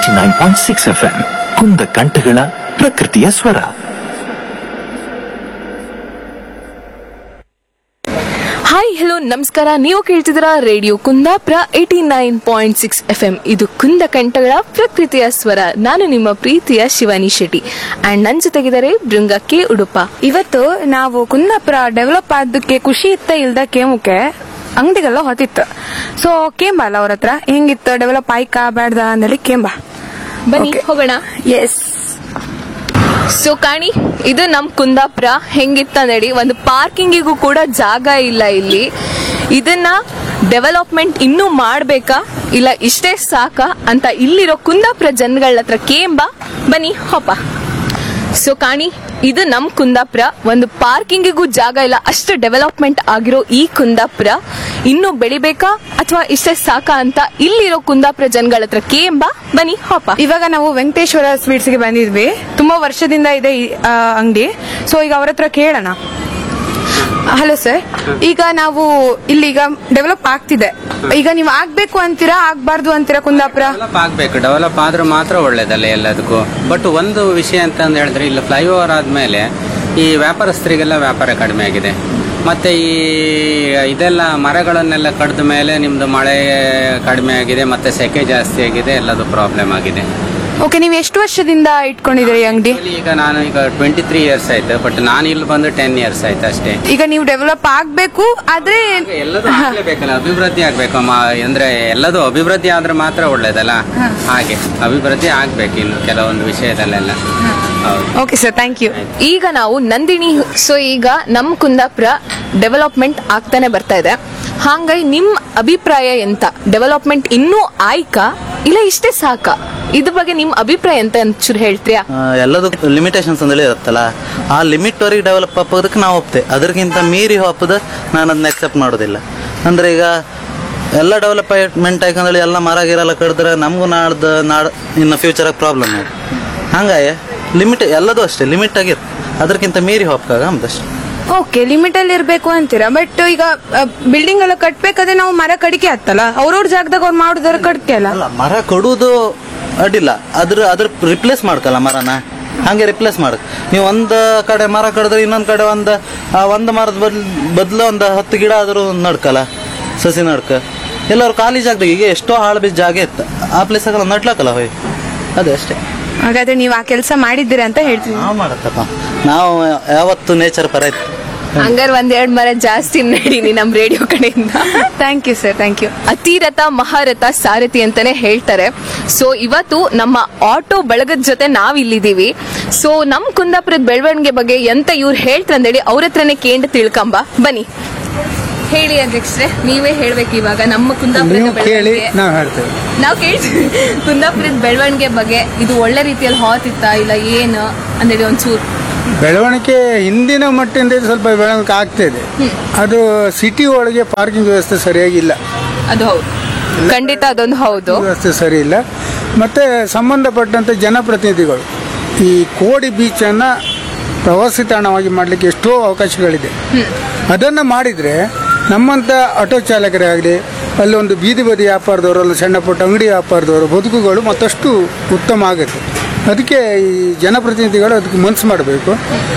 Eighty nine point six FM ಎಂ ಕುಂದ ಕಂಠಗಳ ಪ್ರಕೃತಿಯ ಸ್ವರ ಹಾಯ್ ಹಲೋ ನಮಸ್ಕಾರ ನೀವು ಕೇಳ್ತಿದ್ದೀರಾ radio Kundapura eighty nine point six FM ಎಂ ಇದು ಕುಂದ ಕಂಠಗಳ ಪ್ರಕೃತಿಯ ಸ್ವರ ನಾನು ನಿಮ್ಮ ಪ್ರೀತಿಯ ಶಿವಾನಿ ಶೆಟ್ಟಿ ಅಂಡ್ ನನ್ನ ಜೊತೆಗಿದ್ದಾರೆ ಬೃಂಗ ಕೆ ಉಡುಪ ಇವತ್ತು ನಾವು ಕುಂದಾಪುರ ಡೆವಲಪ್ ಆದಕ್ಕೆ ಖುಷಿ ಇತ್ತ ಇಲ್ದ ಕೇಮುಕೆ ಅಂಗಡಿಗೆಲ್ಲ ಹೊತ್ತಿತ್ತು ಸೊ ಕೇಂಬ ಅಲ್ಲ ಅವ್ರ ಹತ್ರ ಹೆಂಗಿತ್ತು ಡೆವಲಪ್ ಆಯ್ಕಾ ಬೇಡ್ದ ಅಂದೇಳಿ ಕೇಂಬ ಬನ್ನಿ Okay. ಹೋಗೋಣ ಎಸ್ ಸೊ ಕಾಣಿ ಇದು ನಮ್ ಕುಂದಾಪುರ ಹೆಂಗಿತ್ತ ನಡಿ ಒಂದು ಪಾರ್ಕಿಂಗಿಗೂ ಕೂಡ ಜಾಗ ಇಲ್ಲ ಇಲ್ಲಿ ಇದನ್ನ ಡೆವಲಪ್ಮೆಂಟ್ ಇನ್ನೂ ಮಾಡ್ಬೇಕಾ ಇಲ್ಲ ಇಷ್ಟೇ ಸಾಕಾ ಅಂತ ಇಲ್ಲಿರೋ ಕುಂದಾಪುರ ಜನಗಳ ಹತ್ರ ಕೇಂಬ ಬನ್ನಿ ಹೋಪ ಸೊ ಕಾಣಿ ಇದು ನಮ್ ಕುಂದಾಪುರ ಒಂದು ಪಾರ್ಕಿಂಗಿಗೂ ಜಾಗ ಇಲ್ಲ ಅಷ್ಟು ಡೆವಲಪ್ಮೆಂಟ್ ಆಗಿರೋ ಈ ಕುಂದಾಪುರ ಇನ್ನು ಬೆಳಿಬೇಕಾ ಅಥವಾ ಇಷ್ಟೇ ಸಾಕಾ ಅಂತ ಇಲ್ಲಿರೋ ಕುಂದಾಪುರ ಜನಗಳ ಹತ್ರ ಕೇಂಬ ಬನ್ನಿ ಹೋಪ ಇವಾಗ ನಾವು ವೆಂಕಟೇಶ್ವರ ಸ್ವೀಟ್ಸ್ ಗೆ ಬಂದಿದ್ವಿ ತುಂಬಾ ವರ್ಷದಿಂದ ಇದೆ ಈ ಅಂಗಡಿ ಸೊ ಈಗ ಅವ್ರ ಹತ್ರ ಕೇಳೋಣ ಹಲೋ ಸರ್ ಈಗ ನಾವು ಇಲ್ಲಿ ಈಗ ಡೆವಲಪ್ ಆಗ್ತಿದೆ ಈಗ ನೀವು ಆಗ್ಬೇಕು ಅಂತೀರಾ ಆಗ್ಬಾರ್ದು ಅಂತೀರಾ ಕುಂದಾಪುರ ಡೆವಲಪ್ ಆಗಬೇಕು ಡೆವಲಪ್ ಆದ್ರೆ ಮಾತ್ರ ಒಳ್ಳೇದಲ್ಲ ಎಲ್ಲದಕ್ಕೂ ಬಟ್ ಒಂದು ವಿಷಯ ಅಂತ ಅಂದ್ ಹೇಳಿದ್ರೆ ಇಲ್ಲಿ ಫ್ಲೈಓವರ್ ಆದ್ಮೇಲೆ ಈ ವ್ಯಾಪಾರಸ್ಥರಿಗೆಲ್ಲ ವ್ಯಾಪಾರ ಕಡಿಮೆ ಆಗಿದೆ ಮತ್ತೆ ಈ ಇದೆಲ್ಲ ಮರಗಳನ್ನೆಲ್ಲ ಕಡ್ದ ಮೇಲೆ ನಿಮ್ದು ಮಳೆ ಕಡಿಮೆ ಆಗಿದೆ ಮತ್ತೆ ಸೆಕೆ ಜಾಸ್ತಿ ಆಗಿದೆ ಎಲ್ಲದು ಪ್ರಾಬ್ಲಮ್ ಆಗಿದೆ ಓಕೆ ನೀವು ಎಷ್ಟು ವರ್ಷದಿಂದ ಇಟ್ಕೊಂಡಿದ್ದೀರಿ ಈ ಅಂಗಡಿ Actually ಈಗ ನಾನು ಈಗ ಟ್ವೆಂಟಿ ತ್ರೀ ಇಯರ್ಸ್ ಆಯ್ತು ಬಟ್ ನಾನು ಇಲ್ಲಿ ಬಂದು ಟೆನ್ ಇಯರ್ಸ್ ಆಯ್ತು ಅಷ್ಟೇ ಈಗ ನೀವು ಡೆವಲಪ್ ಆಗ್ಬೇಕು ಆದ್ರೆ ಎಲ್ಲದೂ ಆಗ್ಲೇಬೇಕಲ್ಲ ಅಭಿವೃದ್ಧಿ ಆಗ್ಬೇಕು ಮ- ಅಂದ್ರೆ ಎಲ್ಲದೂ ಅಭಿವೃದ್ಧಿ ಆದ್ರೆ ಮಾತ್ರ ಒಳ್ಳೇದಲ್ಲ ಹಾಗೆ ಅಭಿವೃದ್ಧಿ ಆಗ್ಬೇಕು ಇನ್ನು ಕೆಲವೊಂದು ವಿಷಯದಲ್ಲೆಲ್ಲ ಹೌದು ಓಕೆ ಸರ್ ಥ್ಯಾಂಕ್ ಯು ಈಗ ನಾವು ನಂದಿನಿ ಸೊ ಈಗ ನಮ್ ಕುಂದಾಪುರ ಡೆವಲಪ್ಮೆಂಟ್ ಆಗ್ತಾನೆ ಬರ್ತಾ ಇದೆ ಹಾಗಾಗಿ ನಿಮ್ ಅಭಿಪ್ರಾಯ ಎಂತ ಡೆವಲಪ್ಮೆಂಟ್ ಇನ್ನೂ ಆಯ್ಕಾ ಇಲ್ಲ ಇಷ್ಟೇ ಸಾಕಾ ಇದ್ರ ಬಗ್ಗೆ ನಿಮ್ ಅಭಿಪ್ರಾಯ ಎಂತ ಒಂಚೂರು ಹೇಳ್ತೀರಾ ಆ, ಎಲ್ಲದಕ್ಕೂ ಲಿಮಿಟೇಷನ್ಸ್ ಅಂತೇಳಿ ಇರುತ್ತಲ್ಲ ಆ ಲಿಮಿಟ್ ವರೆಗೆ ಡೆವಲಪ್ ಆಗೋದಕ್ಕೆ ನಾವು ಒಪ್ತೆ ಅದಕ್ಕಿಂತ ಮೀರಿ ಹೋಗೋದು ನಾನು ಅದನ್ನ ಎಕ್ಸೆಪ್ಟ್ ಮಾಡೋದಿಲ್ಲ ಅಂದ್ರೆ ಈಗ ಎಲ್ಲ ಡೆವಲಪ್ಮೆಂಟ್ ಯಾಕಂದ್ರೆ ಎಲ್ಲ ಮರ ಗಿರೆಲ್ಲ ಕಡಿದ್ರೆ ನಮಗೂ ನಾಡ್ದು ನಾಡ್ ಇನ್ನು ಫ್ಯೂಚರಾಗ ಪ್ರಾಬ್ಲಮ್ ಇದೆ ಹಂಗಾಗಿ ಲಿಮಿಟ್ ಎಲ್ಲದೂ ಅಷ್ಟೇ ಲಿಮಿಟ್ ಆಗಿರ್ ಅದಕ್ಕಿಂತ ಮೀರಿ ಹೋಗ್ಕಾಗ ಅಂದಷ್ಟೇ ಓಕೆ ಲಿಮಿಟ್ ಅಲ್ಲಿ ಇರ್ಬೇಕು ಅಂತೀರಾ ಬಟ್ ಈಗ ಬಿಲ್ಡಿಂಗ್ ಎಲ್ಲ ಕಟ್ಬೇಕಾದ್ರೆ ನಾವು ಮರ ಕಡಿಕೆ ಹತ್ತಲ್ಲ ಅವ್ರವ್ರ ಜಾಗದಾಗ ಅವ್ರು ಮಾಡುದಾರ ಕಡ್ಕೆ ಅಲ್ಲ ಅಲ್ಲ ಮರ ಕೊಡುವುದು ಅಡ್ಡಿಲ್ಲ ಅದ್ರ ಅದ್ರ ರಿಪ್ಲೇಸ್ ಮಾಡ್ಕಲ್ಲ ಮರನ ಹಂಗೆ ರಿಪ್ಲೇಸ್ ಮಾಡಕ್ ನೀವು ಒಂದು ಕಡೆ ಮರ ಕಡಿದ್ರೆ ಇನ್ನೊಂದು ಕಡೆ ಒಂದು ಆ ಒಂದು ಮರದ ಬದ್ಲು ಬದಲು ಒಂದು ಹತ್ತು ಗಿಡ ಆದರೂ ನಡ್ಕಲ್ಲ ಸಸಿ ನಡ್ಕ ಎಲ್ಲರೂ ಖಾಲಿ ಜಾಗದಾಗ ಈಗ ಎಷ್ಟೋ ಹಾಳು ಬೀಜ ಜಾಗ ಇತ್ತು ಆ ಪ್ಲೇಸಾಗೆಲ್ಲ ನಡ್ಲಕ್ಕಲ್ಲ ಹೋಯ್ ಅದೇ ಅಷ್ಟೇ ಹಾಗಾದ್ರೆ ನೀವು ಆ ಕೆಲಸ ಮಾಡಿದ್ದೀರಾ ಅಂತ ಹೇಳ್ತೀನಿ ನಾವು ಮಾಡತ್ತಪ್ಪ ನಾವು ಯಾವತ್ತು ನೇಚರ್ ಪರ ಇತ್ತು ಹಂಗಾರೆ ಒಂದೆರಡು ಮರ ಜಾಸ್ತಿ ನಡೀನಿ ನಮ್ ರೇಡಿಯೋ ಕಡೆಯಿಂದ thank you sir thank you ಅತಿರಥ ಮಹಾರಥ ಸಾರಥಿ ಅಂತಾನೆ ಹೇಳ್ತಾರೆ ಸೊ ಇವತ್ತು ನಮ್ಮ ಆಟೋ ಬಳಗದ ಜೊತೆ ನಾವ್ ಇಲ್ಲಿದೀವಿ ಸೊ ನಮ್ ಕುಂದಾಪುರದ ಬೆಳವಣಿಗೆ ಬಗ್ಗೆ ಎಂತ ಇವ್ರು ಹೇಳ್ತಾರಂದೇಳಿ ಅವ್ರ ಹತ್ರನೇ ಕೇಂದ್ರ ತಿಳ್ಕೊಂಬ ಬನ್ನಿ ಹೇಳಿ ಅಧ್ಯಕ್ಷರೇ ನೀವೇ ಹೇಳ್ಬೇಕು ಇವಾಗ ನಮ್ಮ ಕುಂದಾಪುರದ ನೀವು ಕೇಳಿ ಬೆಳವಣಿಗೆ ನಾವು ಹೇಳ್ತೇವೆ ನಾವು ಕೇಳ್ತೀವಿ ಕುಂದಾಪುರದ ಬೆಳವಣಿಗೆ ಬಗ್ಗೆ ಇದು ಒಳ್ಳೆ ರೀತಿಯಲ್ಲಿ ಹಾತಿತ್ತ ಇಲ್ಲ ಏನು ಅಂದೇಳಿ ಒಂಚೂರು ಬೆಳವಣಿಗೆ ಹಿಂದಿನ ಮಟ್ಟಿಂದ ಇದು ಸ್ವಲ್ಪ ಬೆಳವಣಿಗೆ ಆಗ್ತಿದೆ ಅದು ಸಿಟಿ ಒಳಗೆ ಪಾರ್ಕಿಂಗ್ ವ್ಯವಸ್ಥೆ ಸರಿಯಾಗಿಲ್ಲ ಅದು ಹೌದು ಖಂಡಿತ ಅದೊಂದು ಹೌದು ವ್ಯವಸ್ಥೆ ಸರಿ ಇಲ್ಲ ಮತ್ತೆ ಸಂಬಂಧಪಟ್ಟಂತೆ ಜನಪ್ರತಿನಿಧಿಗಳು ಈ ಕೋಡಿ ಬೀಚನ್ನು ಪ್ರವಾಸಿ ತಾಣವಾಗಿ ಮಾಡಲಿಕ್ಕೆ ಎಷ್ಟೋ ಅವಕಾಶಗಳಿದೆ ಅದನ್ನು ಮಾಡಿದರೆ ನಮ್ಮಂಥ ಆಟೋ ಚಾಲಕರೇ ಆಗಲಿ ಅಲ್ಲಿ ಒಂದು ಬೀದಿ ಬದಿ ವ್ಯಾಪಾರದವರು ಅಲ್ಲಿ ಸಣ್ಣ ಪುಟ್ಟ ಅಂಗಡಿ ವ್ಯಾಪಾರದವರು ಬದುಕುಗಳು ಮತ್ತಷ್ಟು ಉತ್ತಮ ಆಗುತ್ತೆ ಅದಕ್ಕೆ ಈ ಜನಪ್ರತಿನಿಧಿಗಳು ಅದಕ್ಕೆ ಮನಸ್ಸು ಮಾಡಬೇಕು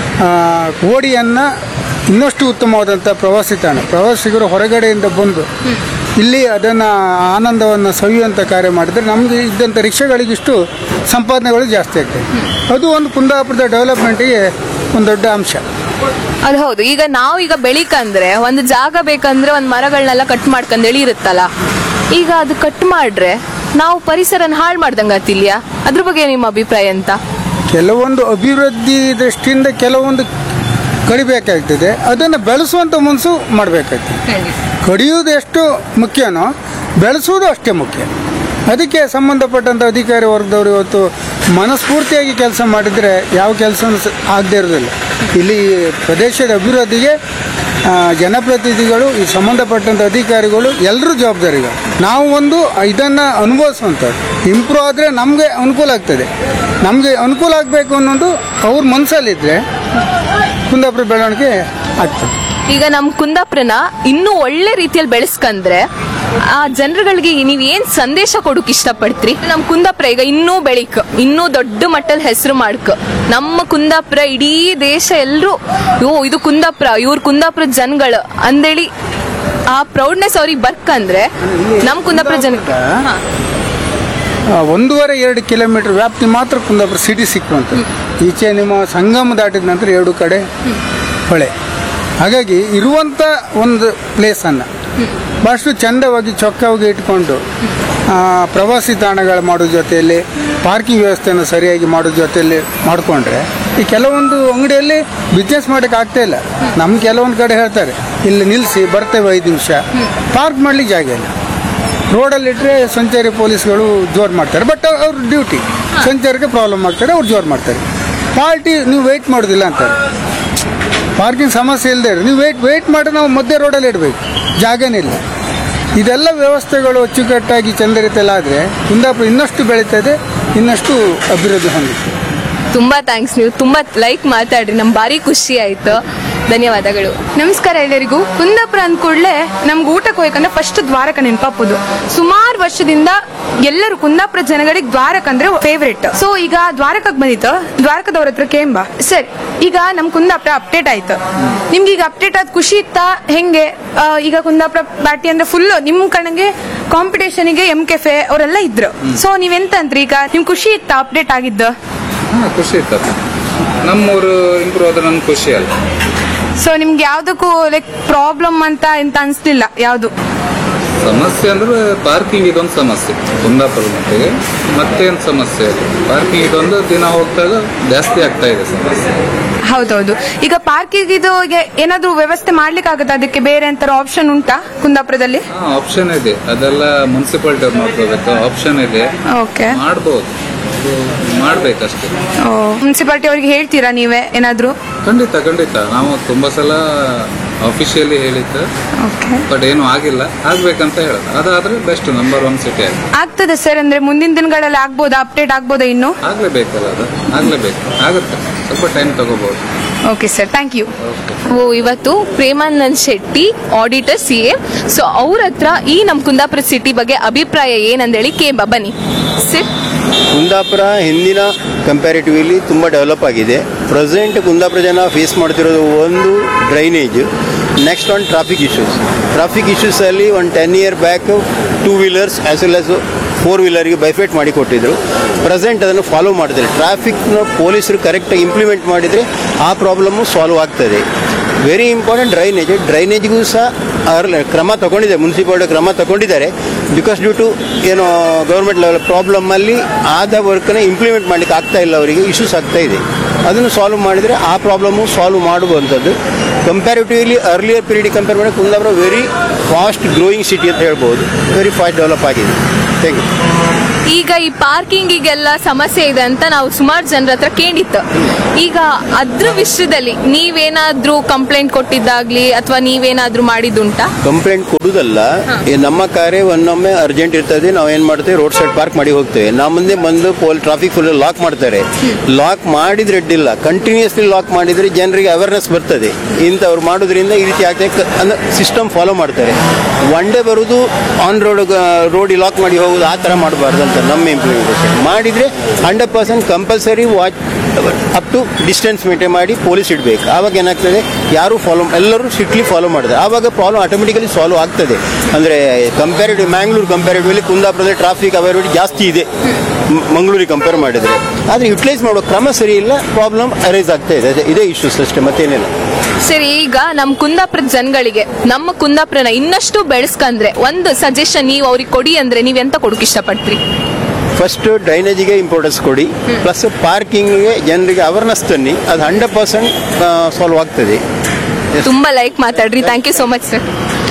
ಕೋಡಿಯನ್ನು ಇನ್ನಷ್ಟು ಉತ್ತಮವಾದಂಥ ಪ್ರವಾಸಿ ತಾಣ ಪ್ರವಾಸಿಗರು ಹೊರಗಡೆಯಿಂದ ಬಂದು ಇಲ್ಲಿ ಅದನ್ನು ಆನಂದವನ್ನು ಸವಿಯುವಂಥ ಕಾರ್ಯ ಮಾಡಿದರೆ ನಮಗೆ ಇದ್ದಂಥ ರಿಕ್ಷಾಗಳಿಗಿಷ್ಟು ಸಂಪಾದನೆಗಳು ಜಾಸ್ತಿ ಆಗ್ತದೆ ಅದು ಒಂದು ಕುಂದಾಪುರದ ಡೆವಲಪ್ಮೆಂಟಿಗೆ ಒಂದು ದೊಡ್ಡ ಅಂಶ ಅದು ಹೌದು ಈಗ ನಾವು ಈಗ ಬೆಳಿಕಂದ್ರೆ ಒಂದು ಜಾಗ ಬೇಕಂದ್ರೆ ಒಂದು ಮರಗಳನ್ನೆಲ್ಲ ಕಟ್ ಮಾಡ್ಕೊಂಡ್ ಎಳಿ ಇರುತ್ತಲ್ಲ ಈಗ ಅದು ಕಟ್ ಮಾಡ್ರೆ ನಾವು ಪರಿಸರನ ಹಾಳು ಮಾಡ್ದಂಗ ಆತಿಲ್ಯಾ ಅದ್ರ ಬಗ್ಗೆ ನಿಮ್ಮ ಅಭಿಪ್ರಾಯ ಅಂತ ಕೆಲವೊಂದು ಅಭಿವೃದ್ಧಿ ದೃಷ್ಟಿಯಿಂದ ಕೆಲವೊಂದು ಕಡಿಬೇಕಾಗ್ತದೆ ಅದನ್ನು ಬೆಳೆಸುವಂಥ ಮನಸ್ಸು ಮಾಡಬೇಕಾಗ್ತದೆ ಕಡಿಯುವುದು ಎಷ್ಟು ಮುಖ್ಯನೋ ಬೆಳೆಸುವುದು ಅಷ್ಟೇ ಮುಖ್ಯ ಅದಕ್ಕೆ ಸಂಬಂಧಪಟ್ಟಂಥ ಅಧಿಕಾರಿ ವರ್ಗದವರು ಇವತ್ತು ಮನಸ್ಫೂರ್ತಿಯಾಗಿ ಕೆಲಸ ಮಾಡಿದರೆ ಯಾವ ಕೆಲಸ ಆಗದೇ ಇರೋದಿಲ್ಲ ಇಲ್ಲಿ ಪ್ರದೇಶದ ಅಭಿವೃದ್ಧಿಗೆ ಆ, ಜನಪ್ರತಿನಿಧಿಗಳು ಈ ಸಂಬಂಧಪಟ್ಟಂಥ ಅಧಿಕಾರಿಗಳು ಎಲ್ಲರೂ ಜವಾಬ್ದಾರಿಗಳು ನಾವು ಒಂದು ಇದನ್ನು ಅನುಭವಿಸುವಂಥದ್ದು ಇಂಪ್ರೂವ್ ಆದರೆ ನಮಗೆ ಅನುಕೂಲ ಆಗ್ತದೆ ನಮಗೆ ಅನುಕೂಲ ಆಗಬೇಕು ಅನ್ನೋದು ಅವ್ರ ಮನಸ್ಸಲ್ಲಿದ್ದರೆ ಕುಂದಾಪುರ ಬೆಳವಣಿಗೆ ಆಗ್ತದೆ ಈಗ ನಮ್ ಕುಂದಾಪುರನ ಇನ್ನೂ ಒಳ್ಳೆ ರೀತಿಯಲ್ಲಿ ಬೆಳೆಸ್ಕಂದ್ರೆ ಆ ಜನರುಗಳಿಗೆ ನೀವ್ ಏನ್ ಸಂದೇಶ ಕೊಡಕ್ ಇಷ್ಟಪಡ್ತೀರಿ ನಮ್ ಕುಂದಾಪುರ ಈಗ ಇನ್ನೂ ಬೆಳಿಕ್ ಇನ್ನೂ ದೊಡ್ಡ ಮಟ್ಟದ ಹೆಸರು ಮಾಡ್ಕ ನಮ್ಮ ಕುಂದಾಪುರ ಇಡೀ ದೇಶ ಎಲ್ರು ಓ ಇದು ಕುಂದಾಪುರ ಇವ್ರ ಕುಂದಾಪುರ ಜನಗಳು ಅಂದೇಳಿ ಆ ಪ್ರೌಡ್ನೆಸ್ ಅವ್ರಿಗೆ ಬರ್ಕಂದ್ರೆ ನಮ್ ಕುಂದಾಪುರ ಜನ ಹಾ. ಆ, ಒಂದೂವರೆ ಎರಡು ಕಿಲೋಮೀಟರ್ ವ್ಯಾಪ್ತಿ ಮಾತ್ರ ಕುಂದಾಪುರ ಸಿಟಿ ಸಿಕ್ಕುವಂಥದ್ದು ಈಚೆ ನಿಮ್ಮ ಸಂಗಮ ದಾಟಿದ ನಂತರ ಎರಡು ಕಡೆ ಹೊಳೆ ಹಾಗಾಗಿ ಇರುವಂಥ ಒಂದು ಪ್ಲೇಸನ್ನು ಭಾಳಷ್ಟು ಚಂದವಾಗಿ ಚೊಕ್ಕವಾಗಿ ಇಟ್ಕೊಂಡು ಆ, ಪ್ರವಾಸಿ ತಾಣಗಳು ಮಾಡೋ ಜೊತೆಯಲ್ಲಿ ಪಾರ್ಕಿಂಗ್ ವ್ಯವಸ್ಥೆಯನ್ನು ಸರಿಯಾಗಿ ಮಾಡೋ ಜೊತೆಯಲ್ಲಿ ಮಾಡಿಕೊಂಡ್ರೆ ಈ ಕೆಲವೊಂದು ಅಂಗಡಿಯಲ್ಲಿ ಬಿಸ್ನೆಸ್ ಮಾಡೋಕೆ ಆಗ್ತಾ ಇಲ್ಲ ನಮ್ಮ ಕೆಲವೊಂದು ಕಡೆ ಹೇಳ್ತಾರೆ ಇಲ್ಲಿ ನಿಲ್ಲಿಸಿ ಬರ್ತೇವೆ ಐದು ನಿಮಿಷ ಪಾರ್ಕ್ ಮಾಡ್ಲಿಕ್ಕೆ ಜಾಗ ಇಲ್ಲ ರೋಡಲ್ಲಿ ಇಟ್ಟರೆ ಸಂಚಾರಿ ಪೊಲೀಸ್ಗಳು ಜೋರು ಮಾಡ್ತಾರೆ ಬಟ್ ಅವ್ರ ಡ್ಯೂಟಿ ಸಂಚಾರಕ್ಕೆ ಪ್ರಾಬ್ಲಮ್ ಆಗ್ತಾರೆ ಅವ್ರು ಜೋರು ಮಾಡ್ತಾರೆ ಪಾರ್ಟಿ ನೀವು ವೆಯ್ಟ್ ಮಾಡೋದಿಲ್ಲ ಅಂತಾರೆ ಪಾರ್ಕಿಂಗ್ ಸಮಸ್ಯೆ ಇಲ್ಲದೆ ನೀವು ವೆಯ್ಟ್ ವೆಯ್ಟ್ ಮಾಡಿ ನಾವು ಮಧ್ಯೆ ರೋಡಲ್ಲಿ ಇಡಬೇಕು ಜಾಗನೇ ಇಲ್ಲ ಇದೆಲ್ಲ ವ್ಯವಸ್ಥೆಗಳು ಅಚ್ಚುಕಟ್ಟಾಗಿ ಚಂದರಿತಲ್ಲಾದರೆ ಕುಂದಾಪುರ ಇನ್ನಷ್ಟು ಬೆಳೀತದೆ ಇನ್ನಷ್ಟು ಅಭಿವೃದ್ಧಿ ಹೊಂದುತ್ತೆ ತುಂಬಾ ಥ್ಯಾಂಕ್ಸ್ ನೀವು ತುಂಬಾ ಲೈಕ್ ಮಾತಾಡ್ರಿ ನಮ್ ಭಾರಿ ಖುಷಿ ಆಯ್ತು ಧನ್ಯವಾದಗಳು ನಮಸ್ಕಾರ ಎಲ್ಲರಿಗೂ ಕುಂದಾಪುರ ಅಂದ ಕೂಡಲೇ ನಮ್ಗೆ ಊಟಕ್ಕೆ ಹೋಯ್ಕಂದ್ರೆ ಫಸ್ಟ್ ದ್ವಾರಕ ನೆನಪಾಪುದು ಸುಮಾರು ವರ್ಷದಿಂದ ಎಲ್ಲರೂ ಕುಂದಾಪುರ ಜನಗಳಿಗೆ ದ್ವಾರಕ ಅಂದ್ರೆ ಫೇವ್ರೇಟ್ ಸೊ ಈಗ ದ್ವಾರಕಕ್ಕೆ ಬಂದಿತ್ತು ದ್ವಾರಕದವ್ರ ಹತ್ರ ಕೇಂಬ ಸರಿ ಈಗ ನಮ್ ಕುಂದಾಪುರ ಅಪ್ಡೇಟ್ ಆಯ್ತು ನಿಮ್ಗೆ ಈಗ ಅಪ್ಡೇಟ್ ಆದ ಖುಷಿ ಇತ್ತಾ ಹೆಂಗೆ ಆ, ಈಗ ಕುಂದಾಪುರ ಪಾರ್ಟಿ ಅಂದ್ರೆ ಫುಲ್ ನಿಮ್ ಕಣಗೆ ಕಾಂಪಿಟೇಷನ್ಗೆ ಎಂ ಕೆಫೆ ಅವರೆಲ್ಲ ಇದ್ರು ಸೊ ನೀವೆಂತ ಅಂತ್ರಿ ಈಗ ನಿಮ್ ಖುಷಿ ಇತ್ತಾ ಅಪ್ಡೇಟ್ ಆಗಿದ್ದು ಹಾ ಖುಷಿ ಇರ್ತದೆ ನಮ್ಮೂರು ಇಂಪ್ರೂವ್ ಆದ್ರೆ ನನ್ಗೆ ಖುಷಿ ಅಲ್ಲ ಸೊ ನಿಮ್ಗೆ ಯಾವ್ದಕ್ಕೂ ಲೈಕ್ ಪ್ರಾಬ್ಲಮ್ ಅಂತ ಎಂತ ಅನ್ಸ್ಲಿಲ್ಲ ಯಾವ್ದು ಸಮಸ್ಯೆ ಅಂದ್ರೆ ಪಾರ್ಕಿಂಗ್ ಇದೊಂದು ಸಮಸ್ಯೆ ಕುಂದಾಪುರ ಮಟ್ಟಿಗೆ ಮತ್ತೇನು ಸಮಸ್ಯೆ ಇಲ್ಲ ಪಾರ್ಕಿಂಗ್ ಇದೊಂದು ದಿನ ಹೋಗ್ದಾಗ ಜಾಸ್ತಿ ಆಗ್ತಾ ಇದೆ ಸಮಸ್ಯೆ ಹೌದೌದು ಈಗ ಪಾರ್ಕಿಂಗ್ ಇದು ಈಗ ಏನಾದ್ರೂ ವ್ಯವಸ್ಥೆ ಮಾಡ್ಲಿಕ್ಕೆ ಆಗುತ್ತೆ ಅದಕ್ಕೆ ಬೇರೆ ಅಂತಾರ ಆಪ್ಷನ್ ಉಂಟಾ ಕುಂದಾಪುರದಲ್ಲಿ ಹಾ ಆಪ್ಷನ್ ಇದೆ ಅದೆಲ್ಲ ಮುನ್ಸಿಪಾಲಿಟಿ ಅವ್ರು ನೋಡ್ಕೋಬೇಕು ಆಪ್ಷನ್ ಇದೆ ಓಕೆ ಮಾಡ್ಬೋದು ಅದು ಮಾಡ್ಬೇಕಷ್ಟೇ ಮುನ್ಸಿಪಾಲಿಟಿ ಅವ್ರಿಗೆ ಹೇಳ್ತೀರಾ ನೀವೇ ಏನಾದ್ರೂ ಖಂಡಿತ ಖಂಡಿತ ನಾವು ತುಂಬಾ ಸಲ ಅಫಿಷಿಯಲಿ ಹೇಳಿದ್ದು ಓಕೆ ಬಟ್ ಏನು ಆಗಿಲ್ಲ ಆಗ್ಬೇಕಂತ ಹೇಳೋದು ಅದಾದ್ರೆ ಬೆಸ್ಟ್ ನಂಬರ್ ಒನ್ ಸಿಟಿ ಆಗಿ ಆಗ್ತದೆ ಸರ್ ಅಂದ್ರೆ ಮುಂದಿನ ದಿನಗಳಲ್ಲಿ ಆಗ್ಬೋದಾ ಅಪ್ಡೇಟ್ ಆಗ್ಬೋದಾ ಇನ್ನು ಆಗ್ಲೇಬೇಕಲ್ಲ ಅದು ಆಗ್ಲೇಬೇಕು ಆಗುತ್ತೆ ಸ್ವಲ್ಪ ಟೈಮ್ ತಗೋಬಹುದು ಓಕೆ ಸರ್ ಥ್ಯಾಂಕ್ ಯು ಓ ಇವತ್ತು Premanand Shetty auditor C A so ಅವ್ರ ಹತ್ರ ಈ ನಮ್ ಕುಂದಾಪುರ ಸಿಟಿ ಬಗ್ಗೆ ಅಭಿಪ್ರಾಯ ಏನಂದೇಳಿ ಕೇಂಬ ಬನ್ನಿ ಸರ್ ಕುಂದಾಪುರ ಹಿಂದಿನ ಕಂಪ್ಯಾರಿಟಿವ್ಲಿ ತುಂಬ ಡೆವಲಪ್ ಆಗಿದೆ ಪ್ರೆಸೆಂಟ್ ಕುಂದಾಪುರ ಜನ ಫೇಸ್ ಮಾಡ್ತಿರೋದು ಒಂದು drainage next one traffic issues traffic ಇಶ್ಯೂಸಲ್ಲಿ ಒಂದು ten year back two wheelers as well as four ವೀಲರ್ಗೆ ಬೈಫೇಟ್ ಮಾಡಿ ಕೊಟ್ಟಿದ್ರು ಪ್ರೆಸೆಂಟ್ ಅದನ್ನು ಫಾಲೋ ಮಾಡಿದ್ರೆ ಟ್ರಾಫಿಕ್ನ ಪೊಲೀಸರು ಕರೆಕ್ಟಾಗಿ ಇಂಪ್ಲಿಮೆಂಟ್ ಮಾಡಿದರೆ ಆ ಪ್ರಾಬ್ಲಮ್ಮು ಸಾಲ್ವ್ ಆಗ್ತದೆ ವೆರಿ ಇಂಪಾರ್ಟೆಂಟ್ ಡ್ರೈನೇಜ್ ಡ್ರೈನೇಜ್ಗೂ ಸಹ ಅರ್ಲ- ಕ್ರಮ ತಗೊಂಡಿದೆ ಮುನ್ಸಿಪಾಲಿಟಿ ಕ್ರಮ ತಗೊಂಡಿದ್ದಾರೆ ಬಿಕಾಸ್ ಡ್ಯೂ ಟು ಏನೋ ಗೌರ್ಮೆಂಟ್ ಲೆವೆಲ್ ಪ್ರಾಬ್ಲಮ್ಮಲ್ಲಿ ಆದ ವರ್ಕನ್ನ ಇಂಪ್ಲಿಮೆಂಟ್ ಮಾಡಲಿಕ್ಕೆ ಆಗ್ತಾ ಇಲ್ಲ ಅವರಿಗೆ ಇಶ್ಯೂಸ್ ಆಗ್ತಾ ಇದೆ ಅದನ್ನು ಸಾಲ್ವ್ ಮಾಡಿದರೆ ಆ ಪ್ರಾಬ್ಲಮ್ಮು ಸಾಲ್ವ್ ಮಾಡುವಂಥದ್ದು ಕಂಪ್ಯಾರಿಟಿವ್ಲಿ ಅರ್ಲಿಯರ್ ಪೀರಿಯಡ್ ಕಂಪೇರ್ ಮಾಡಿ Kundapura very fast growing city ಅಂತ ಹೇಳ್ಬೋದು ವೆರಿ ಫಾಸ್ಟ್ ಡೆವಲಪ್ ಆಗಿದೆ ಥ್ಯಾಂಕ್ ಯು ಈಗ ಈ ಪಾರ್ಕಿಂಗಿಗೆಲ್ಲ ಸಮಸ್ಯೆ ಇದೆ ಅಂತ ನಾವು ಸುಮಾರು ಜನರ ಹತ್ರ ಕೇಳಿತ್ತು ಈಗ ಅದ್ರ ವಿಷಯದಲ್ಲಿ ನೀವೇನಾದ್ರೂ ಕಂಪ್ಲೇಂಟ್ ಕೊಟ್ಟಿದ್ದಾಗ್ಲಿ ಅಥವಾ ನೀವೇನಾದ್ರೂ ಮಾಡಿದ್ದುಂಟಾ ಕಂಪ್ಲೇಂಟ್ ಕೊಡುವುದಲ್ಲ ಈ ನಮ್ಮ ಕಾರೇ ಒನ್ನೊಮ್ಮೆ ಅರ್ಜೆಂಟ್ ಇರ್ತದೆ ನಾವು ಏನ್ ಮಾಡ್ತೇವೆ ರೋಡ್ ಸೈಡ್ ಪಾರ್ಕ್ ಮಾಡಿ ಹೋಗ್ತೇವೆ ನಮ್ಮ ಮುಂದೆ ಬಂದು ಪೋಲ್ ಟ್ರಾಫಿಕ್ ಫುಲ್ ಲಾಕ್ ಮಾಡ್ತಾರೆ ಲಾಕ್ ಮಾಡಿದ್ರೆ ಅಡ್ಡಿಲ್ಲ ಕಂಟಿನ್ಯೂಸ್ಲಿ ಲಾಕ್ ಮಾಡಿದ್ರೆ ಜನರಿಗೆ ಅವೇರ್ನೆಸ್ ಬರ್ತದೆ ಇಂಥವ್ರು ಮಾಡೋದ್ರಿಂದ ಈ ರೀತಿ ಆಗ್ತದೆ ಕ- ಅಂದ್ರೆ ಸಿಸ್ಟಮ್ ಫಾಲೋ ಮಾಡ್ತಾರೆ ಒನ್ ಡೇ ಬರುವುದು ಆನ್ ರೋಡ್ ರೋಡ್ ಲಾಕ್ ಮಾಡಿ ಹೋಗುದು ಆ ಥರ ಮಾಡಬಾರ್ದು ಅಂತ ನಮ್ಮ ಇಂಪ್ಲಿಮೆಂಟೇಷನ್ ಮಾಡಿದ್ರೆ hundred percent compulsory watch up to distance maintain ಮಾಡಿ ಪೊಲೀಸ್ ಇಡಬೇಕು ಆವಾಗ ಏನಾಗ್ತದೆ ಯಾರು ಫಾಲೋ ಎಲ್ಲರೂ ಸ್ಟ್ರಿಕ್ಟ್ಲಿ ಫಾಲೋ ಮಾಡಿದ್ರೆ ಆವಾಗ ಪ್ರಾಬ್ಲಮ್ ಆಟೋಮೆಟಿಕಲಿ ಸಾಲ್ವ್ ಆಗ್ತದೆ ಅಂದರೆ ಕಂಪ್ಯಾರಿಟಿವ್ ಮ್ಯಾಂಗ್ಳೂರು ಕಂಪ್ಯಾರಿಟಿವ್ಲಿ ಕುಂದಾಪುರದಲ್ಲಿ ಟ್ರಾಫಿಕ್ ಅವೈಲಬಿಲಿಟಿ ಜಾಸ್ತಿ ಇದೆ ಮ್- ಮಂಗಳೂರಿಗೆ ಕಂಪೇರ್ ಮಾಡಿದರೆ ಆದರೆ ಯುಟಿಲೈಸ್ ಮಾಡೋ ಕ್ರಮ ಸರಿ ಇಲ್ಲ ಪ್ರಾಬ್ಲಮ್ ಅರೈಸ್ ಆಗ್ತಾ ಇದೆ ಅದೇ- ಇದೇ ಇಶ್ಯೂಸ್ ಅಷ್ಟೇ ಮತ್ತೇನಿಲ್ಲ ಸರಿ ಈಗ ನಮ್ ಕುಂದಾಪುರದ ಜನಗಳಿಗೆ ನಮ್ಮ ಕುಂದಾಪುರನ ಇನ್ನಷ್ಟು ಬೆಳೆಸ್ಕಂದ್ರೆ ಒಂದು ಸಜೆಷನ್ ನೀವು ಅವ್ರಿಗೆ ಕೊಡಿ ಅಂದ್ರೆ ನೀವ್ ಎಂತ ಕೊಡಕ್ ಇಷ್ಟಪಡ್ತೀರಿ ಫಸ್ಟ್ ಡ್ರೈನೇಜಿಗೆ ಇಂಪಾರ್ಟೆನ್ಸ್ ಕೊಡಿ ಪ್ಲಸ್ ಪಾರ್ಕಿಂಗ್ಗೆ ಜನರಿಗೆ ಅವೇರ್ನೆಸ್ ತನ್ನಿ ಅದು ಹಂಡ್ರೆಡ್ ಪರ್ಸೆಂಟ್ ಸಾಲ್ವ್ ಆಗ್ತದೆ ತುಂಬಾ ಲೈಕ್ ಮಾತಾಡ್ರಿ thank you so much sir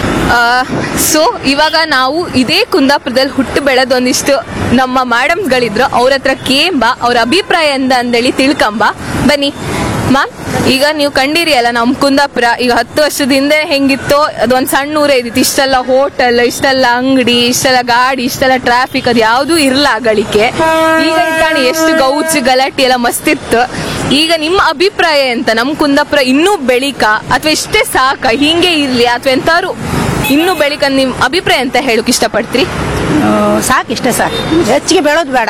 so ಇವಾಗ ನಾವು ಇದೇ ಕುಂದಾಪುರದಲ್ಲಿ ಹುಟ್ಟು ಬೆಳೆದೊಂದಿಷ್ಟು ನಮ್ಮ ಮೇಡಮ್ಗಳಿದ್ರು ಅವ್ರ ಹತ್ರ ಕೇಂಬ ಅವ್ರ ಅಭಿಪ್ರಾಯ ಎಂದ ಅಂದೇಳಿ ತಿಳ್ಕಂಬ ಬನ್ನಿ ಮ್ಯಾಮ್ ಈಗ ನೀವು ಕಂಡಿರಿ ಅಲ್ಲ ನಮ್ ಕುಂದಾಪುರ ಈಗ ಹತ್ತು ವರ್ಷದ ಹಿಂದೆ ಹೆಂಗಿತ್ತೋ ಅದೊಂದ್ ಸಣ್ಣ ಊರೇ ಇದ್ದಿತ್ತು ಇಷ್ಟೆಲ್ಲ ಹೋಟೆಲ್ ಇಷ್ಟೆಲ್ಲ ಅಂಗಡಿ ಇಷ್ಟೆಲ್ಲ ಗಾಡಿ ಇಷ್ಟೆಲ್ಲ ಟ್ರಾಫಿಕ್ ಅದು ಯಾವ್ದೂ ಇರಲ್ಲ ಗಳಿಕೆ ಈಗ ಕಾಣಿ ಎಷ್ಟು ಗೌಚ್ ಗಲಾಟೆ ಎಲ್ಲ ಮಸ್ತಿತ್ತು ಈಗ ನಿಮ್ಮ ಅಭಿಪ್ರಾಯ ಎಂತ ನಮ್ ಕುಂದಾಪುರ ಇನ್ನೂ ಬೆಳಿಕ ಅಥವಾ ಇಷ್ಟೇ ಸಾಕ ಹಿಂಗೆ ಇರ್ಲಿ ಅಥವಾ ಎಂತಾರು ಇನ್ನೂ ಬೆಳಿಕ ನಿಮ್ ಅಭಿಪ್ರಾಯ ಅಂತ ಹೇಳಕ್ ಇಷ್ಟಪಡ್ತೀರಿ ಸಾಕು ಇಷ್ಟೇ ಸಾಕು ಹೆಚ್ಚಿಗೆ ಬೆಳೋದು ಬೇಡ